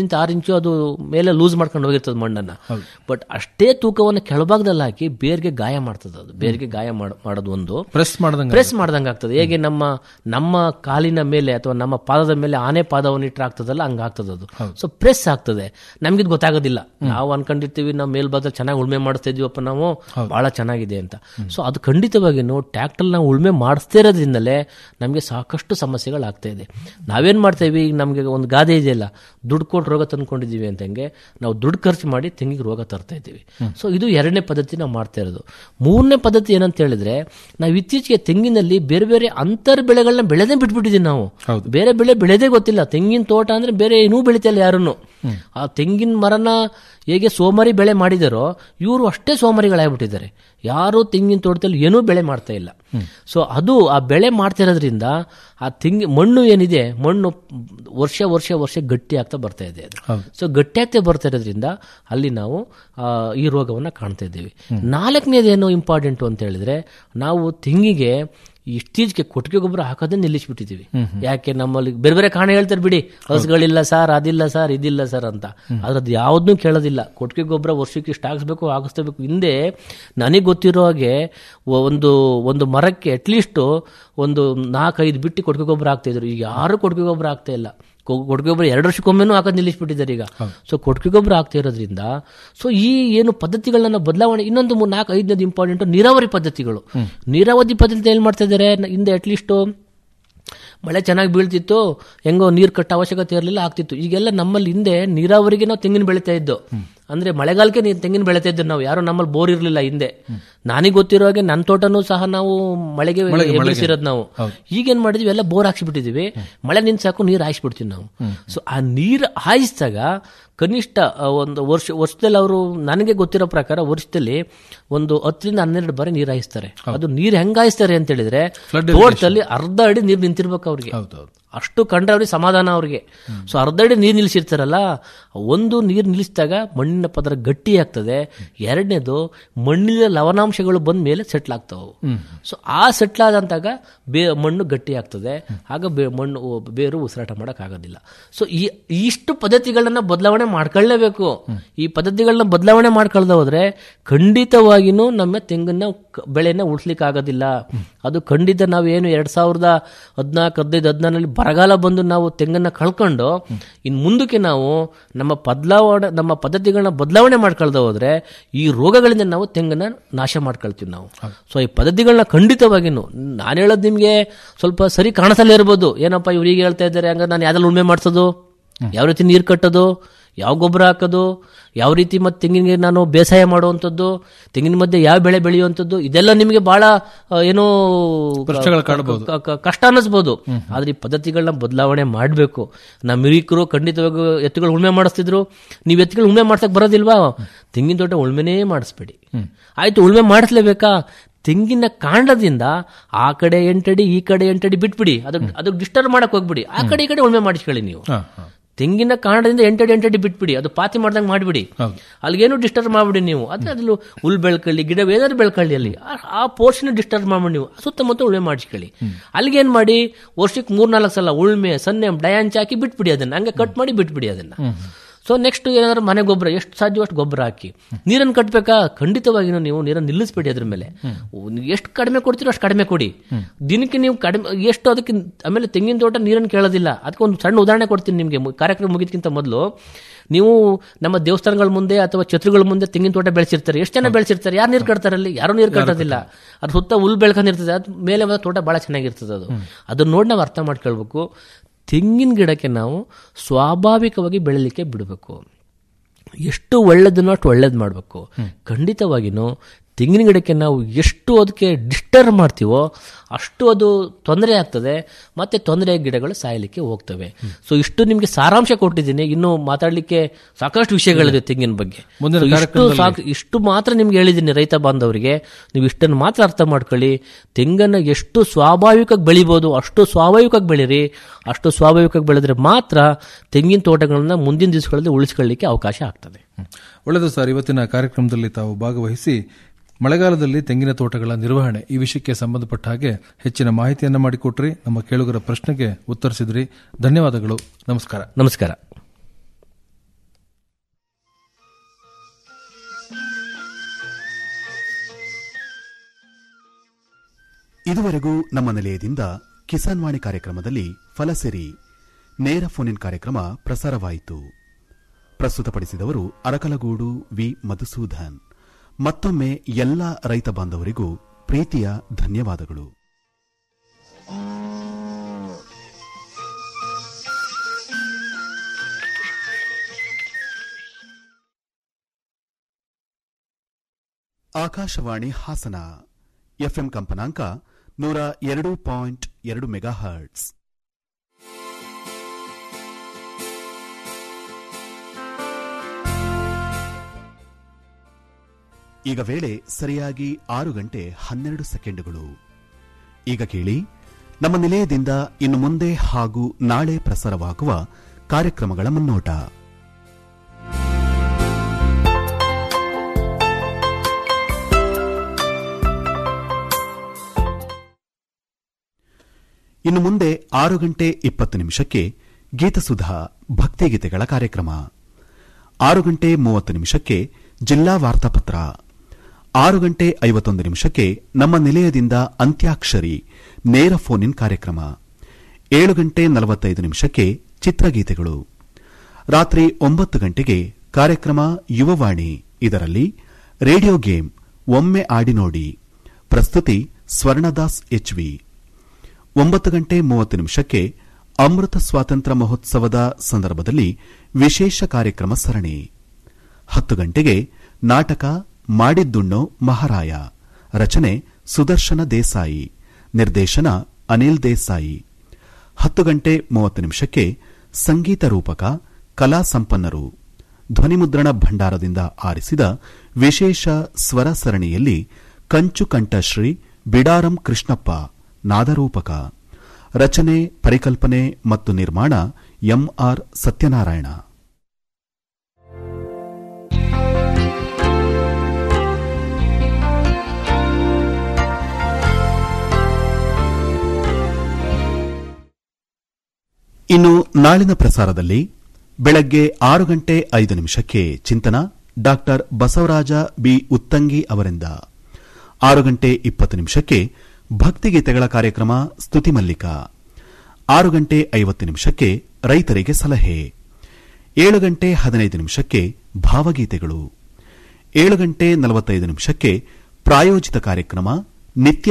ಮಾಡ್ತೀವೋ ಅದು ಮೇಲೆ ಲೂಸ್ ಮಾಡ್ಕೊಂಡು ಹೋಗಿರ್ತದೆ ಮಣ್ಣನ್ನ ಬಟ್ ಅಷ್ಟೇ ತೂಕವನ್ನು ಕೆಳಭಾಗದಲ್ಲಿ ಹಾಕಿ ಬೇರ್ಗೆ ಗಾಯ ಮಾಡ್ತದೆ ಅದು ಬೇರ್ಗೆ ಗಾಯ ಮಾಡ್- ಮಾಡೋದು ಒಂದು ಪ್ರೆಸ್ ಮಾಡ್ದಂಗೆ ಪ್ರೆಸ್ ಮಾಡ್ದಂಗೆ ಆಗ್ತದೆ ಹೇಗೆ ನಮ್ಮ ನಮ್ಮ ಕಾಲಿನ ಮೇಲೆ ಅಥವಾ ನಮ್ಮ ಪಾದದ ಮೇಲೆ ಆನೆ ಪಾದವನ್ನು ಇಟ್ಟರೆ ಆಗ್ತದಲ್ಲ ಹಂಗ ಆಗ್ತದೆ ಅದು ಸೊ ಪ್ರೆಸ್ ಆಗ್ತದೆ ನಮ್ಗಿದ್ ಗೊತ್ತಾಗೋದಿಲ್ಲ ನಾವು ಅನ್ಕೊಂಡಿರ್ತೀವಿ ನಾವು ಮೇಲ್ಭಾಗ ಚೆನ್ನಾಗಿ ಉಳ್ಮೆ ಮಾಡಿಸ್ತಾ ಇದೀವಪ್ಪ ನಾವು ಬಹಳ ಚೆನ್ನಾಗಿದೆ ಅಂತ ಸೊ ಅದು ಖಂಡಿತವಾಗಿನೂ ಟ್ಯಾಕ್ಟರ್ ನಾವು ಉಳ್ಮೆ ಮಾಡಿಸ್ತಾ ಇರೋದ್ರಿಂದಲೇ ನಮಗೆ ಸಾಕಷ್ಟು ಸಮಸ್ಯೆಗಳಾಗ್ತಾ ಇದೆ ನಾವೇನ್ ಮಾಡ್ತೇವೆ ಈಗ ನಮಗೆ ಒಂದು ಗಾದೆ ಇದೆಯಲ್ಲ ದುಡ್ಡು ಕೊಟ್ಟು ರೋಗ ತಂದ್ಕೊಂಡಿದೀವಿ ಅಂತಂಗೆ ನಾವು ದುಡ್ಡು ಖರ್ಚು ಮಾಡಿ ತೆಂಗಿಗೆ ರೋಗ ತರ್ತಾ ಇದ್ದೀವಿ ಸೊ ಇದು ಎರಡನೇ ಪದ್ಧತಿ ನಾವು ಮಾಡ್ತಾ ಇರೋದು ಮೂರನೇ ಪದ್ಧತಿ ಏನಂತ ಹೇಳಿದ್ರೆ ನಾವು ಇತ್ತೀಚೆಗೆ ತೆಂಗಿನಲ್ಲಿ ಬೇರೆ ಬೇರೆ ಅಂತರ್ ಬೆಳೆಗಳನ್ನ ಬೆಳೆದೇ ಬಿಟ್ಬಿಟ್ಟಿದ್ದೀವಿ ನಾವು ಬೇರೆ ಬೆಳೆ ಬೆಳೆದೇ ಗೊತ್ತಿಲ್ಲ ತೆಂಗಿನ ತೋಟ ಅಂದ್ರೆ ಬೇರೆ ಏನೂ ಬೆಳಿತಾ ಇಲ್ಲ ಯಾರನ್ನು ಆ ತೆಂಗಿನ ಮರನ ಹೇಗೆ ಸೋಮಾರಿ ಬೆಳೆ ಮಾಡಿದಾರೋ ಇವರು ಅಷ್ಟೇ ಸೋಮಾರಿಗಳಾಗ್ಬಿಟ್ಟಿದ್ದಾರೆ ಯಾರು ತೆಂಗಿನ ತೋಟದಲ್ಲಿ ಏನೂ ಬೆಳೆ ಮಾಡ್ತಾ ಇಲ್ಲ ಸೊ ಅದು ಆ ಬೆಳೆ ಮಾಡ್ತಾ ಇರೋದ್ರಿಂದ ಆ ತೆಂಗಿ ಮಣ್ಣು ಏನಿದೆ ಮಣ್ಣು ವರ್ಷ ವರ್ಷ ವರ್ಷ ಗಟ್ಟಿ ಆಗ್ತಾ ಬರ್ತಾ ಇದೆ ಅದು ಸೊ ಗಟ್ಟಿ ಆಗ್ತಾ ಬರ್ತಾ ಇರೋದ್ರಿಂದ ಅಲ್ಲಿ ನಾವು ಆ, ಈ ರೋಗವನ್ನು ಕಾಣ್ತಾ ಇದ್ದೀವಿ ನಾಲ್ಕನೇದೇನು ಇಂಪಾರ್ಟೆಂಟು ಅಂತ ಹೇಳಿದ್ರೆ ನಾವು ತೆಂಗಿಗೆ ಇತ್ತೀಚೆಗೆ ಕೊಟ್ಟಿಗೆ ಗೊಬ್ಬರ ಹಾಕೋದೇ ನಿಲ್ಲಿಸ್ಬಿಟ್ಟಿದ್ದೀವಿ ಯಾಕೆ ನಮ್ಮಲ್ಲಿ ಬೇರೆ ಬೇರೆ ಕಾರಣ ಹೇಳ್ತಾರೆ ಬಿಡಿ ಹಸುಗಳಿಲ್ಲ ಸರ್ ಅದಿಲ್ಲ ಸರ್ ಇದಿಲ್ಲ ಸರ್ ಅಂತ ಆದ್ರೆ ಅದು ಯಾವುದನ್ನೂ ಕೇಳೋದಿಲ್ಲ ಕೊಟ್ಟಿಗೆ ಗೊಬ್ಬರ ವರ್ಷಕ್ಕೆ ಇಷ್ಟು ಹಾಕಿಸ್ಬೇಕು ಹಾಕಿಸ್ಬೇಕು ಹಿಂದೆ ನನಗೆ ಗೊತ್ತಿರೋ ಹಾಗೆ ಒ- ಒಂದು ಒಂದು ಮರಕ್ಕೆ ಅಟ್ಲೀಸ್ಟ್ ಒಂದು ನಾಲ್ಕೈದು ಬಿಟ್ಟು ಕೊಟ್ಟಿಗೆ ಗೊಬ್ಬರ ಹಾಕ್ತಾ ಇದ್ರು ಈಗ ಯಾರು ಕೊಟ್ಟಿಗೆ ಗೊಬ್ಬರ ಆಗ್ತಾ ಇಲ್ಲ ಕೊ- ಕೊಟ್ಟಿಗೆ ಗೊಬ್ಬರ ಎರಡು ವರ್ಷಕ್ಕೊಮ್ಮೆನೂ ಹಾಕೋದು ನಿಲ್ಲಿಸ್ಬಿಟ್ಟಿದ್ದಾರೆ ಈಗ ಸೊ ಕೊಟ್ಟಿಗೆ ಗೊಬ್ಬರ ಆಗ್ತಾ ಇರೋದ್ರಿಂದ ಸೊ ಈ ಏನು ಪದ್ಧತಿಗಳನ್ನ ಬದಲಾವಣೆ ಇನ್ನೊಂದು ಮೂರು ನಾಲ್ಕು ಐದನೇದು ಇಂಪಾರ್ಟೆಂಟ್ ನೀರಾವರಿ ಪದ್ಧತಿಗಳು ನೀರಾವರಿ ಪದ್ಧತಿ ಏನು ಮಾಡ್ತಾ ಇದ್ದಾರೆ ನ- ಹಿಂದೆ ಅಟ್ಲೀಸ್ಟ್ ಮಳೆ ಚೆನ್ನಾಗಿ ಬೀಳ್ತಿತ್ತು ಹೆಂಗೋ ನೀರು ಕಟ್ಟ ಅವಶ್ಯಕತೆ ಇರಲಿಲ್ಲ ಆಗ್ತಿತ್ತು ಈಗೆಲ್ಲ ನಮ್ಮಲ್ಲಿ ಹಿಂದೆ ನೀರಾವರಿಗೆ ನಾವು ತೆಂಗಿನ ಬೆಳಿತಾ ಇದ್ದು ಅಂದ್ರೆ ಮಳೆಗಾಲಕ್ಕೆ ನೀರು ತೆಂಗಿನ ಬೆಳಿತಾ ಇದ್ದು ನಾವು ಯಾರು ನಮ್ಮಲ್ಲಿ ಬೋರ್ ಇರಲಿಲ್ಲ ಹಿಂದೆ ನನಗೆ ಗೊತ್ತಿರೋ ಹಾಗೆ ನನ್ನ ತೋಟನೂ ಸಹ ನಾವು ಮಳೆಗೆ ಮಳೆಗೆ- ಎಬ್ಬಿಸಿರೋದು ನಾವು ಈಗೇನ್ ಮಾಡಿದ್ವಿ ಎಲ್ಲ ಬೋರ್ ಹಾಕ್ಸಿಬಿಟ್ಟಿದೀವಿ ಮಳೆ ನಿಂತ ಸಾಕು ನೀರು ಹಾಯಿಸ್ಬಿಡ್ತೀವಿ ನಾವು ಸೊ ಆ ನೀರು ಹಾಯಿಸಿದಾಗ ಕನಿಷ್ಠ ಆ, ಒಂದು ವರ್ಷ ವರ್ಷದಲ್ಲಿ ಅವರು ನನಗೆ ಗೊತ್ತಿರೋ ಪ್ರಕಾರ ವರ್ಷದಲ್ಲಿ ಒಂದು ಹತ್ತರಿಂದ ಹನ್ನೆರಡು ಬಾರಿ ನೀರು ಹಾಯಿಸ್ತಾರೆ ಅದು ನೀರು ಹೆಂಗ್ ಹಾಯಿಸ್ತಾರೆ ಅಂತ ಹೇಳಿದ್ರೆ Flood ತೋಟದಲ್ಲಿ ಅರ್ಧ ಅಡಿ ನೀರು ನಿಂತಿರ್ಬೇಕು ಅವ್ರಿಗೆ ಅಷ್ಟು ಕಂಡ್ರೆ ಅವ್ರಿಗೆ ಸಮಾಧಾನ ಅವ್ರಿಗೆ ಸೊ ಅರ್ಧ ಅಡಿ ನೀರು ನಿಲ್ಲಿಸಿರ್ತಾರಲ್ಲ ಒಂದು ನೀರು ನಿಲ್ಲಿಸಿದಾಗ ಮಣ್ಣಿನ ಪದರ ಗಟ್ಟಿ ಆಗ್ತದೆ ಎರಡನೇದು ಮಣ್ಣಿನ ಲವಣಾಂಶಗಳು ಬಂದ ಮೇಲೆ ಸೆಟ್ಲ್ ಆಗ್ತಾವೆ ಸೊ ಆ ಸೆಟ್ಲ್ ಆದಂತಾಗ ಬೇ ಮಣ್ಣು ಗಟ್ಟಿ ಆಗ್ತದೆ ಆಗ ಬೇ ಮಣ್ಣು ಬೇರು ಉಸಿರಾಟ ಮಾಡಕ್ ಆಗೋದಿಲ್ಲ ಸೊ ಈ ಇಷ್ಟು ಪದ್ಧತಿಗಳನ್ನ ಬದಲಾವಣೆ ಮಾಡ್ಕೊಳ್ಳೇಬೇಕು ಈ ಪದ್ಧತಿಗಳನ್ನ ಬದಲಾವಣೆ ಮಾಡ್ಕೊಳ್ದ ಹೋದ್ರೆ ಖಂಡಿತವಾಗಿನೂ ನಮ್ಮ ತೆಂಗನ್ನ ಕ- ಬೆಳೆನ ಉಳಿಸ್ಲಿಕ್ಕೆ ಆಗೋದಿಲ್ಲ ಅದು ಖಂಡಿತ ನಾವೇನು ಎರಡ್ ಸಾವಿರದ ಹದಿನಾಲ್ಕು ಹದಿನೈದು ಹದಿನಾರಲ್ಲಿ ಬರಗಾಲ ಬಂದು ನಾವು ತೆಂಗನ್ನ ಕಳ್ಕೊಂಡು ಇನ್ ಮುಂದಕ್ಕೆ ನಾವು ನಮ್ಮ ಬದಲಾವಣೆ ನಮ್ಮ ಪದ್ಧತಿಗಳನ್ನ ಬದಲಾವಣೆ ಮಾಡ್ಕೊಳ್ದ ಹೋದ್ರೆ ಈ ರೋಗಗಳಿಂದ ನಾವು ತೆಂಗನ್ನ ನಾಶ ಮಾಡ್ಕೊಳ್ತೀವಿ ನಾವು ಸೊ ಈ ಪದ್ಧತಿಗಳನ್ನ ಖಂಡಿತವಾಗಿನೂ ನಾನು ಹೇಳೋದು ನಿಮ್ಗೆ ಸ್ವಲ್ಪ ಸರಿ ಕಾಣಿಸಲೇ ಇರ್ಬೋದು ಏನಪ್ಪ ಇವ್ರು ಈಗ ಹೇಳ್ತಾ ಇದ್ದಾರೆ ಹಂಗ ನಾನು ಯಾವ್ದ್ರಲ್ಲಿ ಉಳ್ಮೆ ಮಾಡ್ಸೋದು ಯಾವ ರೀತಿ ನೀರು ಕಟ್ಟೋದು ಯಾವ ಗೊಬ್ಬರ ಹಾಕೋದು ಯಾವ ರೀತಿ ಮತ್ತೆ ತೆಂಗಿನಿಗೆ ನಾನು ಬೇಸಾಯ ಮಾಡುವಂಥದ್ದು ತೆಂಗಿನ ಮಧ್ಯೆ ಯಾವ ಬೆಳೆ ಬೆಳೆಯುವಂಥದ್ದು ಇದೆಲ್ಲ ನಿಮಗೆ ಬಹಳ ಆ, ಏನೋ ಪ್ರಶ್ನೆಗಳು ಕಾಡ್ಬೋದು. ಕ- ಕ- ಕಷ್ಟ ಅನ್ನಿಸ್ಬೋದು ಆದ್ರೆ ಈ ಪದ್ಧತಿಗಳನ್ನ ಬದಲಾವಣೆ ಮಾಡಬೇಕು ನಮ್ಮ ಹಿರೀಕರು ಖಂಡಿತವಾಗಿ ಎತ್ತುಗಳು ಉಳ್ಮೆ ಮಾಡಿಸ್ತಿದ್ರು ನೀವು ಎತ್ತುಗಳು ಉಳ್ಮೆ ಮಾಡ್ಸಕ್ ಬರೋದಿಲ್ವಾ ತೆಂಗಿನ ತೋಟ ಉಳ್ಮೆನೇ ಮಾಡಿಸ್ಬೇಡಿ ಆಯ್ತು ಉಳ್ಮೆ ಮಾಡಿಸ್ಲೇಬೇಕಾ ತೆಂಗಿನ ಕಾಂಡದಿಂದ ಆ ಕಡೆ ಎಂಟಡಿ ಈ ಕಡೆ ಎಂಟಡಿ ಬಿಟ್ಬಿಡಿ ಅದಕ್ಕೆ ಅದಕ್ಕೆ ಡಿಸ್ಟರ್ಬ್ ಮಾಡಕ್ ಹೋಗ್ಬಿಡಿ ಆ ಕಡೆ ಈ ಕಡೆ ಉಳ್ಮೆ ಮಾಡಿಸ್ಕೊಳ್ಳಿ ನೀವು ತೆಂಗಿನ ಕಾಂಡದಿಂದ ಎಂಟಡಿ ಎಂಟಡಿ ಬಿಟ್ಬಿಡಿ ಅದು ಪಾತಿ ಮಾಡ್ದಂಗೆ ಮಾಡ್ಬಿಡಿ ಅಲ್ಲಿಗೇನು ಡಿಸ್ಟರ್ಬ್ ಮಾಡ್ಬಿಡಿ ನೀವು ಅದ್ರ ಅದ್ರಲ್ಲಿ ಹುಲ್ ಬೆಳ್ಕೊಳ್ಳಿ ಗಿಡ ಏನಾದ್ರು ಬೆಳ್ಕೊಳ್ಳಿ ಅಲ್ಲಿ ಆ- ಆ ಪೋರ್ಷನ್ ಡಿಸ್ಟರ್ಬ್ ಮಾಡ್ಬಿಡಿ ನೀವು ಸುತ್ತಮುತ್ತ ಉಳ್ಮೆ ಮಾಡಿಸ್ಕೊಳ್ಳಿ ಅಲ್ಲಿಗೆ ಏನ್ ಮಾಡಿ ವರ್ಷಕ್ಕೆ ಮೂರ್ನಾಲ್ಕು ಸಲ ಉಳ್ಮೆ ಸನ್ನೆ ಡಯಾಂಚ್ ಹಾಕಿ ಬಿಟ್ಬಿಡಿ ಅದನ್ನ ಹಂಗೆ ಕಟ್ ಮಾಡಿ ಬಿಟ್ಬಿಡಿ ಅದನ್ನ ಸೊ ನೆಕ್ಸ್ಟ್ ಏನಾದ್ರು ಮನೆ ಗೊಬ್ಬರ ಎಷ್ಟು ಸಾಧ್ಯ ಅಷ್ಟು ಗೊಬ್ಬರ ಹಾಕಿ ನೀರನ್ನು ಕಟ್ಟಬೇಕಾ ಖಂಡಿತವಾಗಿನೂ ನೀವು ನೀರನ್ನು ನಿಲ್ಲಿಸ್ಬೇಡಿ ಅದ್ರ ಮೇಲೆ ಎಷ್ಟು ಕಡಿಮೆ ಕೊಡ್ತೀರೋ ಅಷ್ಟು ಕಡಿಮೆ ಕೊಡಿ ದಿನಕ್ಕೆ ನೀವು ಕಡಿಮೆ ಎಷ್ಟು ಅದಕ್ಕೆ ಆಮೇಲೆ ತೆಂಗಿನ ತೋಟ ನೀರನ್ನು ಕೇಳೋದಿಲ್ಲ ಅದಕ್ಕೆ ಒಂದು ಸಣ್ಣ ಉದಾಹರಣೆ ಕೊಡ್ತೀನಿ ನಿಮಗೆ ಕಾರ್ಯಕ್ರಮ ಮುಗಿದಕ್ಕಿಂತ ಮೊದಲು ನೀವು ನಮ್ಮ ದೇವಸ್ಥಾನಗಳ ಮುಂದೆ ಅಥವಾ ಛತ್ರಗಳ ಮುಂದೆ ತೆಂಗಿನ ತೋಟ ಬೆಳೆಸಿರ್ತಾರೆ ಎಷ್ಟು ಜನ ಬೆಳೆಸಿರ್ತಾರೆ ಯಾರು ನೀರು ಕಟ್ತಾರೆ ಅಲ್ಲಿ ಯಾರು ನೀರು ಕಟ್ಟೋದಿಲ್ಲ ಅದ್ರ ಸುತ್ತ ಹುಲ್ ಬೆಳ್ಕೊಂಡಿರ್ತದೆ ಅದ್ ಮೇಲೆ ಒಂದು ತೋಟ ಬಹಳ ಚೆನ್ನಾಗಿರ್ತದೆ ಅದು ಅದನ್ನ ನೋಡಿ ನಾವು ಅರ್ಥ ಮಾಡ್ಕೊಳ್ಬೇಕು ತೆಂಗಿನ ಗಿಡಕ್ಕೆ ನಾವು ಸ್ವಾಭಾವಿಕವಾಗಿ ಬೆಳಲಿಕ್ಕೆ ಬಿಡಬೇಕು ಎಷ್ಟು ಒಳ್ಳೇದನ್ನೋ ಅಷ್ಟು ಒಳ್ಳೇದು ಮಾಡಬೇಕು ಖಂಡಿತವಾಗಿನೂ ತೆಂಗಿನ ಗಿಡಕ್ಕೆ ನಾವು ಎಷ್ಟು ಅದಕ್ಕೆ ಡಿಸ್ಟರ್ಬ್ ಮಾಡ್ತೀವೋ ಅಷ್ಟು ಅದು ತೊಂದರೆ ಆಗ್ತದೆ ಮತ್ತೆ ತೊಂದರೆ ಗಿಡಗಳು ಸಾಯಲಿಕ್ಕೆ ಹೋಗ್ತವೆ ಸೊ ಇಷ್ಟು ನಿಮಗೆ ಸಾರಾಂಶ ಕೊಟ್ಟಿದ್ದೀನಿ ಇನ್ನು ಮಾತಾಡಲಿಕ್ಕೆ ಸಾಕಷ್ಟು ವಿಷಯಗಳಿದೆ ತೆಂಗಿನ ಬಗ್ಗೆ ಮುಂದಿನ So, ಇಷ್ಟು ಕಾರ್ಯಕ್ರಮದಲ್ಲಿ- ಸಾಕು ಇಷ್ಟು ಮಾತ್ರ ನಿಮ್ಗೆ ಹೇಳಿದ್ದೀನಿ ರೈತ ಬಾಂಧವರಿಗೆ ನೀವು ಇಷ್ಟನ್ನು ಮಾತ್ರ ಅರ್ಥ ಮಾಡ್ಕೊಳ್ಳಿ ತೆಂಗನ್ನು ಎಷ್ಟು ಸ್ವಾಭಾವಿಕವಾಗಿ ಬೆಳಿಬೋದು ಅಷ್ಟು ಸ್ವಾಭಾವಿಕವಾಗಿ ಬೆಳೀರಿ ಅಷ್ಟು ಸ್ವಾಭಾವಿಕವಾಗಿ ಬೆಳೆದ್ರೆ ಮಾತ್ರ ತೆಂಗಿನ ತೋಟಗಳನ್ನ ಮುಂದಿನ ದಿವಸಗಳಲ್ಲಿ ಉಳಿಸ್ಕೊಳ್ಳಿಕ್ಕೆ ಅವಕಾಶ ಆಗ್ತದೆ ಒಳ್ಳೆಯದು ಸರ್ ಇವತ್ತಿನ ಕಾರ್ಯಕ್ರಮದಲ್ಲಿ ತಾವು ಭಾಗವಹಿಸಿ ಮಳೆಗಾಲದಲ್ಲಿ ತೆಂಗಿನ ತೋಟಗಳ ನಿರ್ವಹಣೆ ಈ ವಿಷಯಕ್ಕೆ ಸಂಬಂಧಪಟ್ಟ ಹಾಗೆ ಹೆಚ್ಚಿನ ಮಾಹಿತಿಯನ್ನ ಮಾಡಿಕೊಟ್ರಿ ನಮ್ಮ ಕೇಳುಗರ ಪ್ರಶ್ನೆಗೆ ಉತ್ತರಿಸಿದ್ರಿ ಧನ್ಯವಾದಗಳು ನಮಸ್ಕಾರ ನಮಸ್ಕಾರ ಇದುವರೆಗೂ ನಮ್ಮ ನಿಲಯದಿಂದ ಕಿಸಾನ್ ವಾಣಿ ಕಾರ್ಯಕ್ರಮದಲ್ಲಿ ಫಲಸಿರಿ ನೇರ ಫೋನ್ ಇನ್ ಕಾರ್ಯಕ್ರಮ ಪ್ರಸಾರವಾಯಿತು ಪ್ರಸ್ತುತಪಡಿಸಿದವರು ಅರಕಲಗೂಡು ವಿ ಮಧುಸೂದನ್ ಮತ್ತೊಮ್ಮೆ ಎಲ್ಲ ರೈತ ಬಾಂಧವರಿಗೂ ಪ್ರೀತಿಯ ಧನ್ಯವಾದಗಳು ಆಕಾಶವಾಣಿ ಹಾಸನ ಎಫ್ಎಂ ಕಂಪನಾಂಕ ನೂರ ಎರಡು ಪಾಯಿಂಟ್ ಎರಡು ಮೆಗಾ ಹರ್ಟ್ಸ್ ಈಗ ವೇಳೆ ಸರಿಯಾಗಿ ಆರು ಗಂಟೆ ಹನ್ನೆರಡು ಸೆಕೆಂಡುಗಳು ಈಗ ಕೇಳಿ ನಮ್ಮ ನಿಲಯದಿಂದ ಇನ್ನು ಮುಂದೆ ಹಾಗೂ ನಾಳೆ ಪ್ರಸಾರವಾಗುವ ಕಾರ್ಯಕ್ರಮಗಳ ಮುನ್ನೋಟ ಇನ್ನು ಮುಂದೆ ಆರು ಗಂಟೆ ಇಪ್ಪತ್ತು ನಿಮಿಷಕ್ಕೆ ಗೀತಸುಧಾ ಭಕ್ತಿಗೀತೆಗಳ ಕಾರ್ಯಕ್ರಮ ಆರು ಗಂಟೆ ಮೂವತ್ತು ನಿಮಿಷಕ್ಕೆ ಜಿಲ್ಲಾ ವಾರ್ತಾಪತ್ರ ಆರು ಗಂಟೆ ಐವತ್ತೊಂದು ನಿಮಿಷಕ್ಕೆ ನಮ್ಮ ನಿಲಯದಿಂದ ಅಂತ್ಯಾಕ್ಷರಿ ನೇರ ಫೋನ್ ಇನ್ ಕಾರ್ಯಕ್ರಮ ಏಳು ಗಂಟೆ ನಲವತ್ತೈದು ನಿಮಿಷಕ್ಕೆ ಚಿತ್ರಗೀತೆಗಳು ರಾತ್ರಿ ಒಂಬತ್ತು ಗಂಟೆಗೆ ಕಾರ್ಯಕ್ರಮ ಯುವವಾಣಿ ಇದರಲ್ಲಿ ರೇಡಿಯೋ ಗೇಮ್ ಒಮ್ಮೆ ಆಡಿ ನೋಡಿ ಪ್ರಸ್ತುತಿ ಸ್ವರ್ಣದಾಸ್ ಎಚ್ವಿ ಒಂಬತ್ತು ಗಂಟೆ ಮೂವತ್ತು ನಿಮಿಷಕ್ಕೆ ಅಮೃತ ಸ್ವಾತಂತ್ರ್ಯ ಮಹೋತ್ಸವದ ಸಂದರ್ಭದಲ್ಲಿ ವಿಶೇಷ ಕಾರ್ಯಕ್ರಮ ಸರಣಿ ಹತ್ತು ಗಂಟೆಗೆ ನಾಟಕ ಮಾಡಿದ್ದುಣ್ಣೋ ಮಹಾರಾಯ ರಚನೆ ಸುದರ್ಶನ ದೇಸಾಯಿ ನಿರ್ದೇಶನ ಅನಿಲ್ ದೇಸಾಯಿ ಹತ್ತು ಗಂಟೆ ಮೂವತ್ತು ನಿಮಿಷಕ್ಕೆ ಸಂಗೀತ ರೂಪಕ ಕಲಾ ಸಂಪನ್ನರು ಧ್ವನಿಮುದ್ರಣ ಭಂಡಾರದಿಂದ ಆರಿಸಿದ ವಿಶೇಷ ಸ್ವರ ಸರಣಿಯಲ್ಲಿ ಕಂಚು ಕಂಠಶ್ರೀ ಬಿಡಾರಂ ಕೃಷ್ಣಪ್ಪ ನಾದರೂಪಕ ರಚನೆ ಪರಿಕಲ್ಪನೆ ಮತ್ತು ನಿರ್ಮಾಣ ಎಂಆರ್ ಸತ್ಯನಾರಾಯಣ ಇನ್ನು ನಾಳಿನ ಪ್ರಸಾರದಲ್ಲಿ ಬೆಳಗ್ಗೆ ಆರು ಗಂಟೆ ಐದು ನಿಮಿಷಕ್ಕೆ ಚಿಂತನ ಡಾಕ್ಟರ್ ಬಸವರಾಜ ಬಿ ಉತ್ತಂಗಿ ಅವರಿಂದ ಆರು ಗಂಟೆ ಇಪ್ಪತ್ತು ನಿಮಿಷಕ್ಕೆ ಭಕ್ತಿಗೀತೆಗಳ ಕಾರ್ಯಕ್ರಮ ಸ್ತುತಿ ಮಲ್ಲಿಕ ಆರು ಗಂಟೆ ಐವತ್ತು ನಿಮಿಷಕ್ಕೆ ರೈತರಿಗೆ ಸಲಹೆ ಏಳು ಗಂಟೆ ಹದಿನೈದು ನಿಮಿಷಕ್ಕೆ ಭಾವಗೀತೆಗಳು ಏಳು ಗಂಟೆ ನಲವತ್ತೈದು ನಿಮಿಷಕ್ಕೆ ಪ್ರಾಯೋಜಿತ ಕಾರ್ಯಕ್ರಮ ನಿತ್ಯ